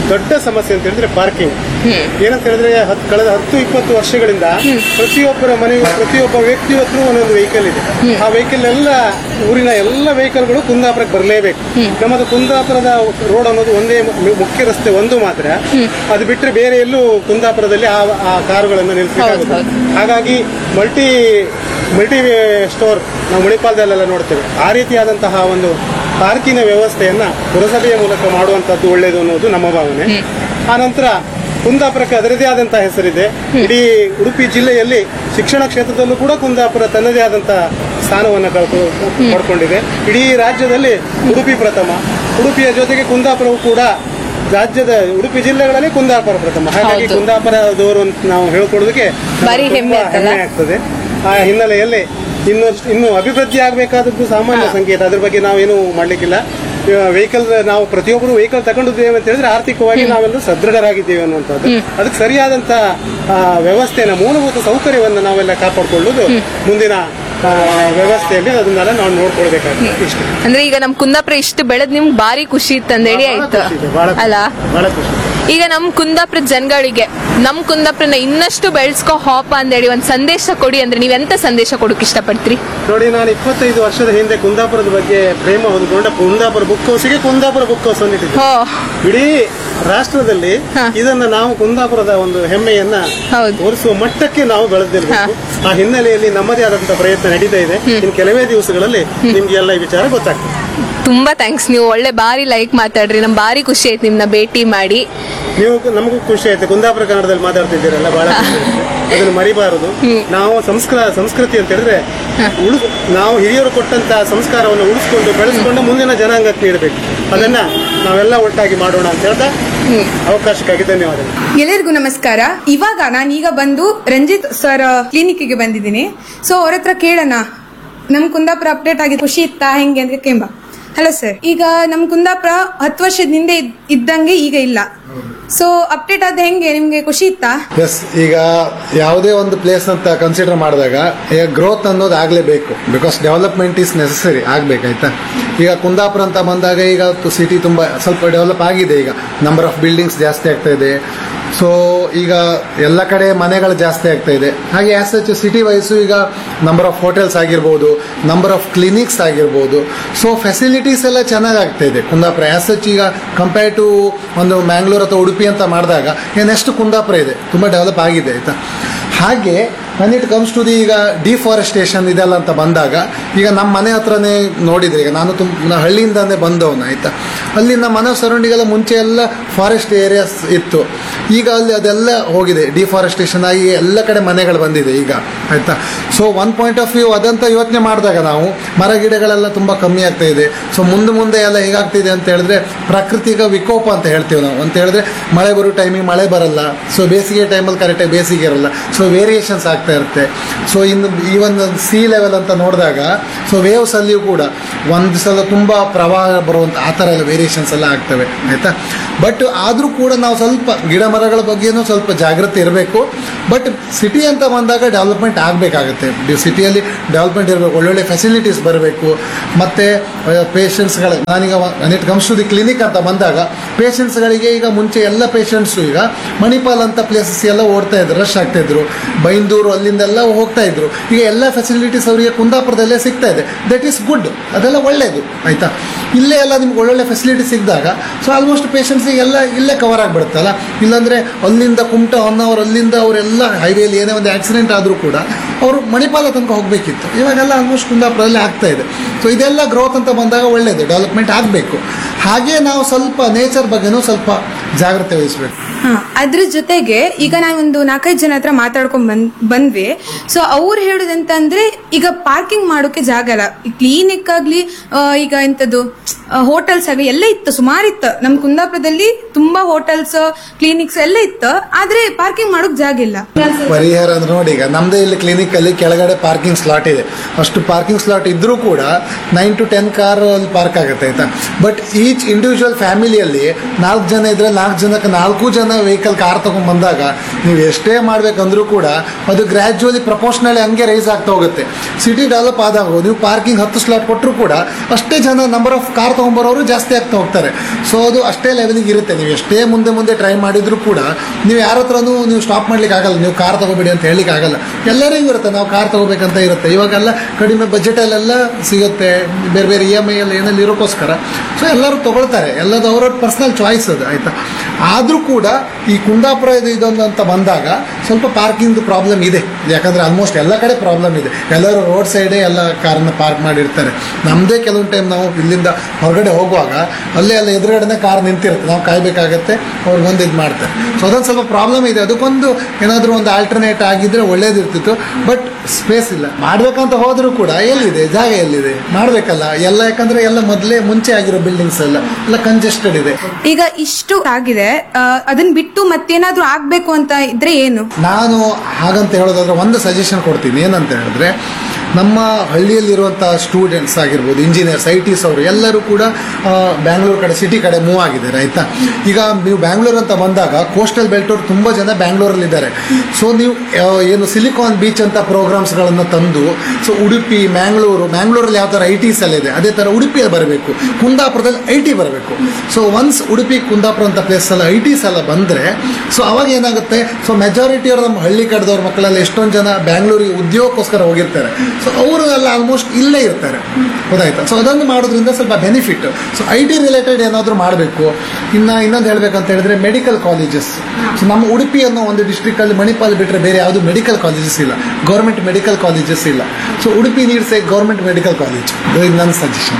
ದೊಡ್ಡ ಸಮಸ್ಯೆ ಅಂತ ಹೇಳಿದ್ರೆ ಪಾರ್ಕಿಂಗ್ ಏನಂತ ಹೇಳಿದ್ರೆ ಹತ್- ಕಳೆದ ಹತ್ತು ಇಪ್ಪತ್ತು ವರ್ಷಗಳಿಂದ ಪ್ರತಿಯೊಬ್ಬರ ಮನೆಗೂ ಪ್ರತಿಯೊಬ್ಬ ವ್ಯಕ್ತಿ ಹತ್ರ ಒಂದೊಂದು ವೆಹಿಕಲ್ ಇದೆ ಆ ವೆಹಿಕಲ್ ಎಲ್ಲ ಊರಿನ ಎಲ್ಲ ವೆಹಿಕಲ್ಗಳು ಕುಂದಾಪುರಕ್ಕೆ ಬರಲೇಬೇಕು ನಮ್ಮದು ಕುಂದಾಪುರದ ರೋಡ್ ಅನ್ನೋದು ಒಂದೇ ಮು- ಮುಖ್ಯ ರಸ್ತೆ ಒಂದು ಮಾತ್ರ ಅದು ಬಿಟ್ಟರೆ ಬೇರೆ ಎಲ್ಲೂ ಕುಂದಾಪುರದಲ್ಲಿ ಆ ಆ ಕಾರುಗಳನ್ನು ನಿಲ್ಲಿಸಬೇಕಾಗುತ್ತೆ ಹಾಗಾಗಿ ಮಲ್ಟಿ ಮಲ್ಟಿ ಸ್ಟೋರ್ ನಾವು ಮಣಿಪಾಲದಲ್ಲೆಲ್ಲ ನೋಡ್ತೇವೆ ಆ ರೀತಿಯಾದಂತಹ ಒಂದು ಪಾರ್ಕಿನ ವ್ಯವಸ್ಥೆಯನ್ನ ಪುರಸಭೆಯ ಮೂಲಕ ಮಾಡುವಂತದ್ದು ಒಳ್ಳೆಯದು ಅನ್ನೋದು ನಮ್ಮ ಭಾವನೆ ಆ ನಂತರ ಕುಂದಾಪುರಕ್ಕೆ ಅದರದೇ ಆದಂತಹ ಹೆಸರಿದೆ ಇಡೀ ಉಡುಪಿ ಜಿಲ್ಲೆಯಲ್ಲಿ ಶಿಕ್ಷಣ ಕ್ಷೇತ್ರದಲ್ಲೂ ಕೂಡ ಕುಂದಾಪುರ ತನ್ನದೇ ಆದಂತಹ ಸ್ಥಾನವನ್ನು ಕಳ್ಕೊ- ಪಡ್ಕೊಂಡಿದೆ ಇಡೀ ರಾಜ್ಯದಲ್ಲಿ ಉಡುಪಿ ಪ್ರಥಮ ಉಡುಪಿಯ ಜೊತೆಗೆ ಕುಂದಾಪುರವು ಕೂಡ ರಾಜ್ಯದ ಉಡುಪಿ ಜಿಲ್ಲೆಗಳಲ್ಲಿ ಕುಂದಾಪುರ ಪ್ರಥಮ ಹಾಗಾಗಿ ಹೌದು. ಕುಂದಾಪುರದವರು ಅಂತ ನಾವು ಹೇಳ್ಕೊಡೋದಕ್ಕೆ ನಮಗೆ ಭಾರಿ ಹೆಮ್ಮೆ ತುಂಬಾ ಆಗ್ತಲ್ಲ? ಹೆಮ್ಮೆ ಆಗ್ತದೆ ಆ ಹಿನ್ನೆಲೆಯಲ್ಲಿ ಇನ್ನು ಇನ್ನು ಅಭಿವೃದ್ಧಿ ಆಗಬೇಕಾದದ್ದು ಸಾಮಾನ್ಯ ಸಂಕೇತ ಅದ್ರ ಬಗ್ಗೆ ನಾವೇನು ಮಾಡ್ಲಿಕ್ಕಿಲ್ಲ ವೆಹಿಕಲ್ ನಾವು ಪ್ರತಿಯೊಬ್ಬರು ವೆಹಿಕಲ್ ತಗೊಂಡಿದ್ದೇವೆ ಅಂತ ಹೇಳಿದ್ರೆ ಆರ್ಥಿಕವಾಗಿ ನಾವೆಲ್ಲರೂ ಸದೃಢರಾಗಿದ್ದೇವೆ ಅನ್ನುವಂಥದ್ದು ಅದಕ್ಕೆ ಸರಿಯಾದಂತ ಆ, ವ್ಯವಸ್ಥೆನ ಮೂಲಭೂತ ಸೌಕರ್ಯವನ್ನು ನಾವೆಲ್ಲ ಕಾಪಾಡಿಕೊಳ್ಳುವುದು ಮುಂದಿನ ಆ, ವ್ಯವಸ್ಥೆಯಲ್ಲಿ ಅದನ್ನೆಲ್ಲ ನಾವು ನೋಡ್ಕೊಳ್ಬೇಕಾಗ್ತದೆ ಇಷ್ಟು ಅಂದ್ರೆ ಈಗ ನಮ್ ಕುಂದಾಪುರ ಇಷ್ಟು ಬೆಳೆದ್ ನಿಮ್ಗೆ ಭಾರಿ ಖುಷಿ ಇತ್ತಂದೇಳಿ ಆಯ್ತು ಖುಷಿ ಇದೆ, ಬಹಳ ಖುಷಿ. ಅಲ್ಲ ಬಹಳ ಖುಷಿ ಈಗ ನಮ್ ಕುಂದಾಪುರ ಜನಗಳಿಗೆ ನಮ್ ಕುಂದಾಪುರನ ಇನ್ನಷ್ಟು ಬೆಳೆಸ್ಕೋ ಹಾಪ ಅಂದೇಳಿ ಒಂದ್ ಸಂದೇಶ ಕೊಡಿ ಅಂದ್ರೆ ನೀವ್ ಎಂತ ಸಂದೇಶ ಕೊಡಕ್ ಇಷ್ಟಪಡ್ತೀರಿ ನೋಡಿ ನಾನು ಇಪ್ಪತ್ತೈದು ವರ್ಷದ ಹಿಂದೆ ಕುಂದಾಪುರದ ಬಗ್ಗೆ ಪ್ರೇಮ ಹೊಂದಿಕೊಂಡ ಕುಂದಾಪುರ ಬುಕ್ ಹೌಸಿಗೆ ಕುಂದಾಪುರ ಬುಕ್ ಹೌಸ್ ಅಂತ ಇಟ್ಟಿದ್ದೆ ಹೋ ಇಡೀ ರಾಷ್ಟ್ರದಲ್ಲಿ ಇದನ್ನ ನಾವು ಕುಂದಾಪುರದ ಒಂದು ಹೆಮ್ಮೆಯನ್ನ ಹೌದು. ತೋರಿಸುವ ಮಟ್ಟಕ್ಕೆ ನಾವು ಬೆಳೆದಿರಬೇಕು ಆ ಹಿನ್ನೆಲೆಯಲ್ಲಿ ನಮ್ಮದೇ ಆದಂತಹ ಪ್ರಯತ್ನ ನಡೀತಾ ಇದೆ ಇನ್ನು ಕೆಲವೇ ದಿವಸಗಳಲ್ಲಿ ನಿಮ್ಗೆ ಎಲ್ಲ ಈ ವಿಚಾರ ಗೊತ್ತಾಗ್ತದೆ ತುಂಬಾ ಥ್ಯಾಂಕ್ಸ್ ನೀವು ಒಳ್ಳೆ ಬಾರಿ ಲೈಕ್ ಮಾತಾಡ್ರಿ ನಮ್ ಬಾರಿ ಖುಷಿ ಆಯ್ತು ನಿಮ್ನ ಭೇಟಿ ಮಾಡಿ ನೀವು ನಮಗೂ ಖುಷಿ ಆಯ್ತು ಕುಂದಾಪುರ ಕನ್ನಡದಲ್ಲಿ ಮಾತಾಡ್ತಿದ್ದೀರಲ್ಲ ಬಹಳ ಖುಷಿ ಆಯ್ತು. ಅದನ್ನು ಮರಿಬಾರದು ನಾವು ಸಂಸ್ಕೃ ಸಂಸ್ಕೃತಿ ಅಂತ ಹೇಳಿದ್ರೆ ಉಳಿದು ನಾವು ಹಿರಿಯರು ಕೊಟ್ಟಂತ ಸಂಸ್ಕಾರವನ್ನು ಉಳಿಸ್ಕೊಂಡು ಬೆಳೆಸ್ಕೊಂಡು ಮುಂದಿನ ಜನಾಂಗಕ್ಕೆ ನೀಡಬೇಕು ಅದನ್ನ ನಾವೆಲ್ಲ ಒಟ್ಟಾಗಿ ಮಾಡೋಣ ಅಂತ ಹೇಳ್ತಾ ಅವಕಾಶಕ್ಕಾಗಿ ಧನ್ಯವಾದಗಳು ಎಲ್ಲರಿಗೂ ನಮಸ್ಕಾರ ಇವಾಗ ನಾನೀಗ ಬಂದು ರಂಜಿತ್ ಸರ್ ಕ್ಲಿನಿಕ್ಗೆ ಬಂದಿದ್ದೀನಿ ಸೊ ಅವ್ರ ಹತ್ರ ಕೇಳೋಣ ನಮ್ ಕುಂದಾಪುರ ಅಪ್ಡೇಟ್ ಆಗಿ ಖುಷಿ ಇತ್ತಾ ಹೆಂಗೆ ಅಂತ ಕೇಂಬ ಹಲೋ ಸರ್ ಈಗ ನಮ್ ಕುಂದಾಪುರ ಹತ್ತು ವರ್ಷದ ಹಿಂದೆ ಇದ್- ಇದ್ದಂಗೆ ಈಗ ಇಲ್ಲ ಸೊ ಅಪ್ಡೇಟ್ ಆದ ಹೆಂಗೆ ನಿಮ್ಗೆ ಖುಷಿ ಇತ್ತಾ ಎಸ್ ಈಗ ಯಾವುದೇ ಒಂದು ಪ್ಲೇಸ್ ಅಂತ ಕನ್ಸಿಡರ್ ಮಾಡಿದಾಗ ಈಗ ಗ್ರೋತ್ ಅನ್ನೋದು ಆಗಲೇಬೇಕು ಬಿಕಾಸ್ ಡೆವಲಪ್ಮೆಂಟ್ ಈಸ್ ನೆಸಸರಿ ಆಗ್ಬೇಕಾಯ್ತಾ ಈಗ ಕುಂದಾಪುರ ಅಂತ ಬಂದಾಗ ಈಗ ಸಿಟಿ ತುಂಬ ಸ್ವಲ್ಪ ಡೆವಲಪ್ ಆಗಿದೆ ಈಗ ನಂಬರ್ ಆಫ್ ಬಿಲ್ಡಿಂಗ್ಸ್ ಜಾಸ್ತಿ ಆಗ್ತಾ ಇದೆ ಸೊ ಈಗ ಎಲ್ಲ ಕಡೆ ಮನೆಗಳು ಜಾಸ್ತಿ ಆಗ್ತಾ ಇದೆ ಹಾಗೆ ಆಸ್ ಸಚ್ ಸಿಟಿ ವೈಸು ಈಗ ನಂಬರ್ ಆಫ್ ಹೋಟೆಲ್ಸ್ ಆಗಿರ್ಬೋದು ನಂಬರ್ ಆಫ್ ಕ್ಲಿನಿಕ್ಸ್ ಆಗಿರ್ಬೋದು ಸೊ ಫೆಸಿಲಿಟೀಸ್ ಎಲ್ಲ ಚೆನ್ನಾಗಿ ಆಗ್ತಾ ಇದೆ ಕುಂದಾಪುರ ಆಸ್ ಸಚ್ ಈಗ ಕಂಪೇರ್ ಟು ಒಂದು ಮ್ಯಾಂಗ್ಳೂರ್ ಅಥವಾ ಉಡುಪಿ ಅಂತ ಮಾಡಿದಾಗ ನೆಕ್ಸ್ಟ್ ಕುಂದಾಪುರ ಇದೆ ತುಂಬ ಡೆವಲಪ್ ಆಗಿದೆ ಆಯ್ತಾ ಹಾಗೆ when it comes to the ಈಗ ಡಿಫಾರೆಸ್ಟೇಷನ್ ಇದೆಲ್ಲ ಅಂತ ಬಂದಾಗ ಈಗ ನಮ್ಮ ಮನೆ ಹತ್ರನೇ ನೋಡಿದ್ರೆ ಈಗ ನಾನು ತುಂಬ ನಾ ಹಳ್ಳಿಯಿಂದಾನೇ ಬಂದವನು ಆಯ್ತಾ ಅಲ್ಲಿ ನಮ್ಮ ಮನೆ ಸರೌಂಡಿಗೆಲ್ಲ ಮುಂಚೆ ಎಲ್ಲ ಫಾರೆಸ್ಟ್ ಏರಿಯಾಸ್ ಇತ್ತು ಈಗ ಅಲ್ಲಿ ಅದೆಲ್ಲ ಹೋಗಿದೆ ಡಿಫಾರೆಸ್ಟೇಷನ್ ಆಗಿ ಎಲ್ಲ ಕಡೆ ಮನೆಗಳು ಬಂದಿದೆ ಈಗ ಆಯ್ತಾ so one point of view ಅದಂತ ಯೋಚನೆ ಮಾಡಿದಾಗ ನಾವು ಮರ ಗಿಡಗಳೆಲ್ಲ ತುಂಬ ಕಮ್ಮಿ ಆಗ್ತಾ ಇದೆ ಸೊ ಮುಂದೆ ಮುಂದೆ ಎಲ್ಲ ಹೇಗಾಗ್ತಿದೆ ಅಂತ ಹೇಳಿದ್ರೆ ಪ್ರಾಕೃತಿಕ ವಿಕೋಪ ಅಂತ ಹೇಳ್ತೀವಿ ನಾವು ಅಂತ ಹೇಳಿದ್ರೆ ಮಳೆ ಬರೋ ಟೈಮಿಗೆ ಮಳೆ ಬರಲ್ಲ ಸೊ ಬೇಸಿಗೆ ಟೈಮಲ್ಲಿ ಕರೆಕ್ಟಾಗಿ ಬೇಸಿಗೆ ಇರಲ್ಲ ಸೊ ವೇರಿಯೇಷನ್ಸ್ ಆಗ್ತಾ ಇರುತ್ತೆ ಸೊ ಇನ್ನು ಈವನ್ ಸಿ ಲೆವೆಲ್ ಅಂತ ನೋಡಿದಾಗ ಸೊ ವೇವ್ಸ್ ಅಲ್ಲಿಯೂ ಕೂಡ ಒಂದು ಸಲ ತುಂಬ ಪ್ರವಾಹ ಬರುವಂಥ ಆ ಥರ ಎಲ್ಲ ವೇರಿಯೇಷನ್ಸ್ ಎಲ್ಲ ಆಗ್ತವೆ ಆಯಿತಾ ಬಟ್ ಆದರೂ ಕೂಡ ನಾವು ಸ್ವಲ್ಪ ಗಿಡ ಮರಗಳ ಬಗ್ಗೆನೂ ಸ್ವಲ್ಪ ಜಾಗೃತಿ ಇರಬೇಕು ಬಟ್ ಸಿಟಿ ಅಂತ ಬಂದಾಗ ಡೆವಲಪ್ಮೆಂಟ್ ಆಗಬೇಕಾಗುತ್ತೆ ಸಿಟಿಯಲ್ಲಿ ಡೆವಲಪ್ಮೆಂಟ್ ಇರಬೇಕು ಒಳ್ಳೊಳ್ಳೆ ಫೆಸಿಲಿಟೀಸ್ ಬರಬೇಕು ಮತ್ತು ಪೇಷಂಟ್ಸ್ಗಳು ನಾನೀಗ it comes to the clinic ಅಂತ ಬಂದಾಗ ಪೇಷಂಟ್ಸ್ಗಳಿಗೆ ಈಗ ಮುಂಚೆ ಎಲ್ಲ ಪೇಷಂಟ್ಸು ಈಗ ಮಣಿಪಾಲ್ ಅಂತ ಪ್ಲೇಸಸ್ ಎಲ್ಲ ಓಡ್ತಾ ಇದ್ರು ರಶ್ ಆಗ್ತಾ ಇದ್ರು ಬೈಂದೂರು ಅಲ್ಲಿಂದೆಲ್ಲ ಹೋಗ್ತಾ ಇದ್ರು ಈಗ ಎಲ್ಲ ಫೆಸಿಲಿಟೀಸ್ ಅವರಿಗೆ ಕುಂದಾಪುರದಲ್ಲೇ ಸಿಗ್ತಾ ಇದೆ ದಟ್ ಈಸ್ ಗುಡ್ ಅದೆಲ್ಲ ಒಳ್ಳೆಯದು ಆಯಿತಾ ಇಲ್ಲೇ ಎಲ್ಲ ನಿಮ್ಗೆ ಒಳ್ಳೊಳ್ಳೆ ಫೆಸಿಲಿಟಿ ಸಿಕ್ಕಿದಾಗ ಸೊ ಆಲ್ಮೋಸ್ಟ್ ಪೇಷಂಟ್ಸಿಗೆ ಎಲ್ಲ ಇಲ್ಲೇ ಕವರ್ ಆಗಿಬಿಡುತ್ತಲ್ಲ ಇಲ್ಲಾಂದರೆ ಅಲ್ಲಿಂದ ಕುಮಟ ಒನ್ ಅವರ್ ಅಲ್ಲಿಂದ ಅವರೆಲ್ಲ ಹೈವೇಲಿ ಏನೇ ಒಂದು ಆಕ್ಸಿಡೆಂಟ್ ಆದರೂ ಕೂಡ ಅವರು ಮಣಿಪಾಲ ತನಕ ಹೋಗಬೇಕಿತ್ತು ಇವಾಗೆಲ್ಲ ಆಲ್ಮೋಸ್ಟ್ ಕುಂದಾಪುರದಲ್ಲಿ ಆಗ್ತಾ ಇದೆ ಸೊ ಇದೆಲ್ಲ ಗ್ರೋತ್ ಅಂತ ಬಂದಾಗ ಒಳ್ಳೆಯದು ಡೆವಲಪ್ಮೆಂಟ್ ಆಗಬೇಕು ಹಾಗೆ ನಾವು ಸ್ವಲ್ಪ ನೇಚರ್ ಬಗ್ಗೆನೂ ಸ್ವಲ್ಪ ಜಾಗ್ರತೆ ವಹಿಸಬೇಕು ಹಾ ಅದ್ರ ಜೊತೆಗೆ ಈಗ ನಾವು ಒಂದು ನಾಲ್ಕೈದು ಜನ ಹತ್ರ ಮಾತಾಡ್ಕೊಂಡ್ ಬಂದ್ ಬಂದ್ವಿ ಸೊ ಅವ್ರು ಹೇಳುದಂತಂದ್ರೆ ಈಗ ಪಾರ್ಕಿಂಗ್ ಮಾಡೋಕೆ ಜಾಗ ಇಲ್ಲ ಕ್ಲಿನಿಕ್ ಆಗ್ಲಿ ಆ, ಈಗ ಎಂತದ್ದು ಹೋಟೆಲ್ಸ್ ಆಗಲಿ ಎಲ್ಲ ಇತ್ತು ಸುಮಾರು ಇತ್ತು ನಮ್ ಕುಂದಾಪುರದಲ್ಲಿ ತುಂಬಾ ಹೋಟೆಲ್ಸ್ ಕ್ಲಿನಿಕ್ಸ್ ಎಲ್ಲ ಇತ್ತು ಆದ್ರೆ ಪಾರ್ಕಿಂಗ್ ಮಾಡೋಕ್ ಜಾಗ ಇಲ್ಲ ಪರಿಹಾರ ಅಂದ್ರೆ ನೋಡಿ ಈಗ ನಮ್ದೇ ಇಲ್ಲಿ ಕ್ಲಿನಿಕ್ ಅಲ್ಲಿ ಕೆಳಗಡೆ ಪಾರ್ಕಿಂಗ್ ಸ್ಲಾಟ್ ಇದೆ ಅಷ್ಟು ಪಾರ್ಕಿಂಗ್ ಸ್ಲಾಟ್ ಇದ್ರೂ ಕೂಡ ನೈನ್ ಟು ಟೆನ್ ಕಾರ್ ಅಲ್ಲಿ ಪಾರ್ಕ್ ಆಗುತ್ತೆ ಆಯ್ತಾ ಬಟ್ ಈಚ್ ಇಂಡಿವಿಜುವಲ್ ಫ್ಯಾಮಿಲಿಯಲ್ಲಿ ನಾಲ್ಕು ಜನ ಇದ್ರೆ ನಾಲ್ಕು ಜನಕ್ಕೆ ನಾಲ್ಕು ಜನ ವೆಹಿಕಲ್ ಕಾರ್ ತಗೊಂಡ್ ಬಂದಾಗ ನೀವು ಎಷ್ಟೇ ಮಾಡ್ಬೇಕಂದ್ರೂ ಕೂಡ ಅದು ಗ್ರ್ಯಾಜುವಲಿ ಪ್ರಪೋರ್ಷನಲಿ ಹಂಗೆ ರೈಸ್ ಆಗ್ತಾ ಹೋಗುತ್ತೆ ಸಿಟಿ ಡೆವಲಪ್ ಆದಾಗ ನೀವು ಪಾರ್ಕಿಂಗ್ ಹತ್ತು ಸ್ಲಾಟ್ ಕೊಟ್ಟರು ಕೂಡ ಅಷ್ಟೇ ಜನ ನಂಬರ್ ಆಫ್ ಕಾರ್ ತಗೊಂಡ್ಬರೋರು ಜಾಸ್ತಿ ಆಗ್ತಾ ಹೋಗ್ತಾರೆ ಸೊ ಅದು ಅಷ್ಟೇ ಲೆವೆಲಿಗೆ ಇರುತ್ತೆ ನೀವು ಎಷ್ಟೇ ಮುಂದೆ ಮುಂದೆ ಟ್ರೈ ಮಾಡಿದ್ರು ಕೂಡ ನೀವು ಯಾರ ಹತ್ರನೂ ನೀವು ಸ್ಟಾಪ್ ಮಾಡ್ಲಿಕ್ಕೆ ಆಗಲ್ಲ ನೀವು ಕಾರ್ ತಗೋಬೇಡಿ ಅಂತ ಹೇಳಿಕ್ಕೆ ಆಗಲ್ಲ ಎಲ್ಲರಿಗೂ ಇರುತ್ತೆ ನಾವು ಕಾರ್ ತಗೋಬೇಕಂತ ಇರುತ್ತೆ ಇವಾಗೆಲ್ಲ ಕಡಿಮೆ ಬಜೆಟಲ್ಲೆಲ್ಲ ಸಿಗುತ್ತೆ ಬೇರೆ ಬೇರೆ ಇ ಎಮ್ ಐ ಅಲ್ಲಿ ಏನಲ್ಲಿ ಇರೋಕ್ಕೋಸ್ಕರ ಸೊ ಎಲ್ಲರೂ ತಗೊಳ್ತಾರೆ ಎಲ್ಲದು ಅವ್ರವ್ರ ಪರ್ಸನಲ್ ಚಾಯ್ಸ್ ಅದು ಆಯ್ತಾ ಆದರೂ ಕೂಡ ಈ ಕುಂದಾಪುರ ಇದು ಇದೊಂದು ಅಂತ ಬಂದಾಗ ಸ್ವಲ್ಪ ಪಾರ್ಕಿಂಗ್ ಪ್ರಾಬ್ಲಮ್ ಇದೆ ಯಾಕಂದ್ರೆ ಆಲ್ಮೋಸ್ಟ್ ಎಲ್ಲ ಕಡೆ ಪ್ರಾಬ್ಲಮ್ ಇದೆ ಎಲ್ಲರೂ ರೋಡ್ ಸೈಡೇ ಎಲ್ಲ ಕಾರನ್ನ ಪಾರ್ಕ್ ಮಾಡಿರ್ತಾರೆ ನಮ್ಮದೇ ಕೆಲವೊಂದು ಟೈಮ್ ನಾವು ಇಲ್ಲಿಂದ ಹೊರಗಡೆ ಹೋಗುವಾಗ ಅಲ್ಲೇ ಅಲ್ಲ ಎದುರುಗಡೆನೇ ಕಾರ್ ನಿಂತಿರುತ್ತೆ ನಾವು ಕಾಯ್ಬೇಕಾಗತ್ತೆ ಅವ್ರು ಬಂದು ಇದು ಮಾಡ್ತಾರೆ ಸೊ ಅದೊಂದು ಸ್ವಲ್ಪ ಪ್ರಾಬ್ಲಮ್ ಇದೆ ಅದಕ್ಕೊಂದು ಏನಾದರೂ ಒಂದು ಆಲ್ಟರ್ನೇಟ್ ಆಗಿದ್ರೆ ಒಳ್ಳೇದಿರ್ತಿತ್ತು ಬಟ್ ಸ್ಪೇಸ್ ಇಲ್ಲ ಮಾಡ್ಬೇಕಂತ ಹೋದರೂ ಕೂಡ ಎಲ್ಲಿದೆ ಜಾಗ ಎಲ್ಲಿದೆ ಮಾಡಬೇಕಲ್ಲ ಎಲ್ಲ ಯಾಕಂದ್ರೆ ಎಲ್ಲ ಮೊದಲೇ ಮುಂಚೆ ಆಗಿರೋ ಬಿಲ್ಡಿಂಗ್ಸ್ ಎಲ್ಲ ಎಲ್ಲ ಕಂಜೆಸ್ಟೆಡ್ ಇದೆ ಈಗ ಇಷ್ಟು ಆಗಿದೆ ಆ, ಅದನ್ನ ಬಿಟ್ಟು ಮತ್ತೇನಾದ್ರೂ ಆಗ್ಬೇಕು ಅಂತ ಇದ್ರೆ ಏನು ನಾನು ಹಾಗಂತ ಹೇಳೋದಾದ್ರೆ ಒಂದು ಸಜೆಷನ್ ಕೊಡ್ತೀನಿ ಏನಂತ ಹೇಳಿದ್ರೆ ನಮ್ಮ ಹಳ್ಳಿಯಲ್ಲಿರುವಂಥ ಸ್ಟೂಡೆಂಟ್ಸ್ ಆಗಿರ್ಬೋದು ಇಂಜಿನಿಯರ್ಸ್ ಐ ಟಿಸ್ ಅವರು ಎಲ್ಲರೂ ಕೂಡ ಬ್ಯಾಂಗ್ಳೂರ್ ಕಡೆ ಸಿಟಿ ಕಡೆ ಮೂವ್ ಆಗಿದ್ದಾರೆ ಆಯ್ತಾ ಈಗ ನೀವು ಬ್ಯಾಂಗ್ಳೂರ್ ಅಂತ ಬಂದಾಗ ಕೋಸ್ಟಲ್ ಬೆಲ್ಟ್ ಅವರು ತುಂಬ ಜನ ಬ್ಯಾಂಗ್ಳೂರಲ್ಲಿದ್ದಾರೆ ಸೊ ನೀವು ಆ, ಏನು ಸಿಲಿಕಾನ್ ಬೀಚ್ ಅಂತ ಪ್ರೋಗ್ರಾಮ್ಸ್ಗಳನ್ನು ತಂದು ಸೊ ಉಡುಪಿ ಮ್ಯಾಂಗ್ಳೂರು ಮ್ಯಾಂಗ್ಳೂರಲ್ಲಿ ಯಾವ ಥರ ಐ ಟಿಸ್ ಎಲ್ಲ ಇದೆ ಅದೇ ಥರ ಉಡುಪಿಯಲ್ಲಿ ಬರಬೇಕು ಕುಂದಾಪುರದಲ್ಲಿ ಐ ಟಿ ಬರಬೇಕು ಸೊ ಒನ್ಸ್ ಉಡುಪಿ ಕುಂದಾಪುರ ಅಂತ ಪ್ಲೇಸ್ ಎಲ್ಲ ಐ ಟಿಸ್ ಎಲ್ಲ ಬಂದರೆ ಸೊ ಅವಾಗ ಏನಾಗುತ್ತೆ ಸೊ ಮೆಜಾರಿಟಿ ಅವ್ರು ನಮ್ಮ ಹಳ್ಳಿ ಕಡೆದವ್ರ ಮಕ್ಕಳೆಲ್ಲ ಎಷ್ಟೊಂದು ಜನ ಬ್ಯಾಂಗ್ಳೂರಿಗೆ ಉದ್ಯೋಗಕ್ಕೋಸ್ಕರ ಹೋಗಿರ್ತಾರೆ ಸೊ ಅವರು ಎಲ್ಲ ಆಲ್ಮೋಸ್ಟ್ ಇಲ್ಲೇ ಇರ್ತಾರೆ ಗೊತ್ತಾಯ್ತಾ ಸೊ ಅದನ್ನು ಮಾಡೋದ್ರಿಂದ ಸ್ವಲ್ಪ benefit so I T related ಏನಾದರೂ ಮಾಡಬೇಕು ಇನ್ನು ಇನ್ನೊಂದು ಹೇಳ್ಬೇಕಂತ ಹೇಳಿದ್ರೆ ಮೆಡಿಕಲ್ ಕಾಲೇಜಸ್ ಸೊ ನಮ್ಮ ಉಡುಪಿ ಅನ್ನೋ ಒಂದು ಡಿಸ್ಟ್ರಿಕ್ಟಲ್ಲಿ ಮಣಿಪಾಲ್ ಬಿಟ್ಟರೆ ಬೇರೆ ಯಾವುದು ಮೆಡಿಕಲ್ ಕಾಲೇಜಸ್ ಇಲ್ಲ ಗೌರ್ಮೆಂಟ್ ಮೆಡಿಕಲ್ ಕಾಲೇಜಸ್ ಇಲ್ಲ so Udupi needs a government medical college ಇದು ನನ್ನ ಸಜೆಷನ್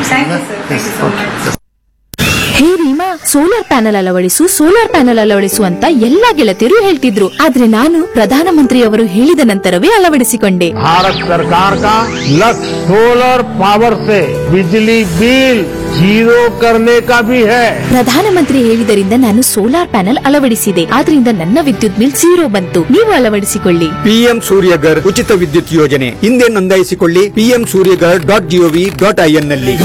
ಹೇ ರೀಮಾ ಸೋಲಾರ್ ಪ್ಯಾನೆಲ್ ಅಳವಡಿಸು ಸೋಲಾರ್ ಪ್ಯಾನೆಲ್ ಅಳವಡಿಸು ಅಂತ ಎಲ್ಲಾ ಗೆಳತಿಯರು ಹೇಳ್ತಿದ್ರು ಆದ್ರೆ ನಾನು ಪ್ರಧಾನಮಂತ್ರಿಯವರು ಹೇಳಿದ ನಂತರವೇ ಅಳವಡಿಸಿಕೊಂಡೆ भारत सरकार का लक्ष्य सोलर पावर से बिजली बिल जीरो करने का भी है ಪ್ರಧಾನಮಂತ್ರಿ ಹೇಳಿದರಿಂದ ನಾನು ಸೋಲಾರ್ ಪ್ಯಾನೆಲ್ ಅಳವಡಿಸಿದೆ ಆದ್ರಿಂದ ನನ್ನ ವಿದ್ಯುತ್ ಬಿಲ್ ಝೀರೋ ಬಂತು ನೀವು ಅಳವಡಿಸಿಕೊಳ್ಳಿ ಪಿಎಂ ಸೂರ್ಯಗರ್ ಉಚಿತ ವಿದ್ಯುತ್ ಯೋಜನೆ ಹಿಂದೆ ನೋಂದಾಯಿಸಿಕೊಳ್ಳಿ PM Suryaghar dot GOV dot IN ನಲ್ಲಿ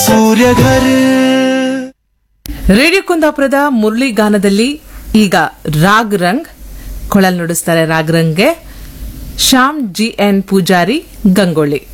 ರೇಡಿಯೋ ಕುಂದಾಪುರದ ಮುರಳಿ ಗಾನದಲ್ಲಿ ಈಗ ರಾಗ್ ರಂಗ್ ಕೊಳಲ್ ನುಡಿಸ್ತಾರೆ ರಾಗ್ ರಂಗ್ಗೆ ಶ್ಯಾಮ್ ಜಿ ಎನ್ ಪೂಜಾರಿ ಗಂಗೊಳ್ಳಿ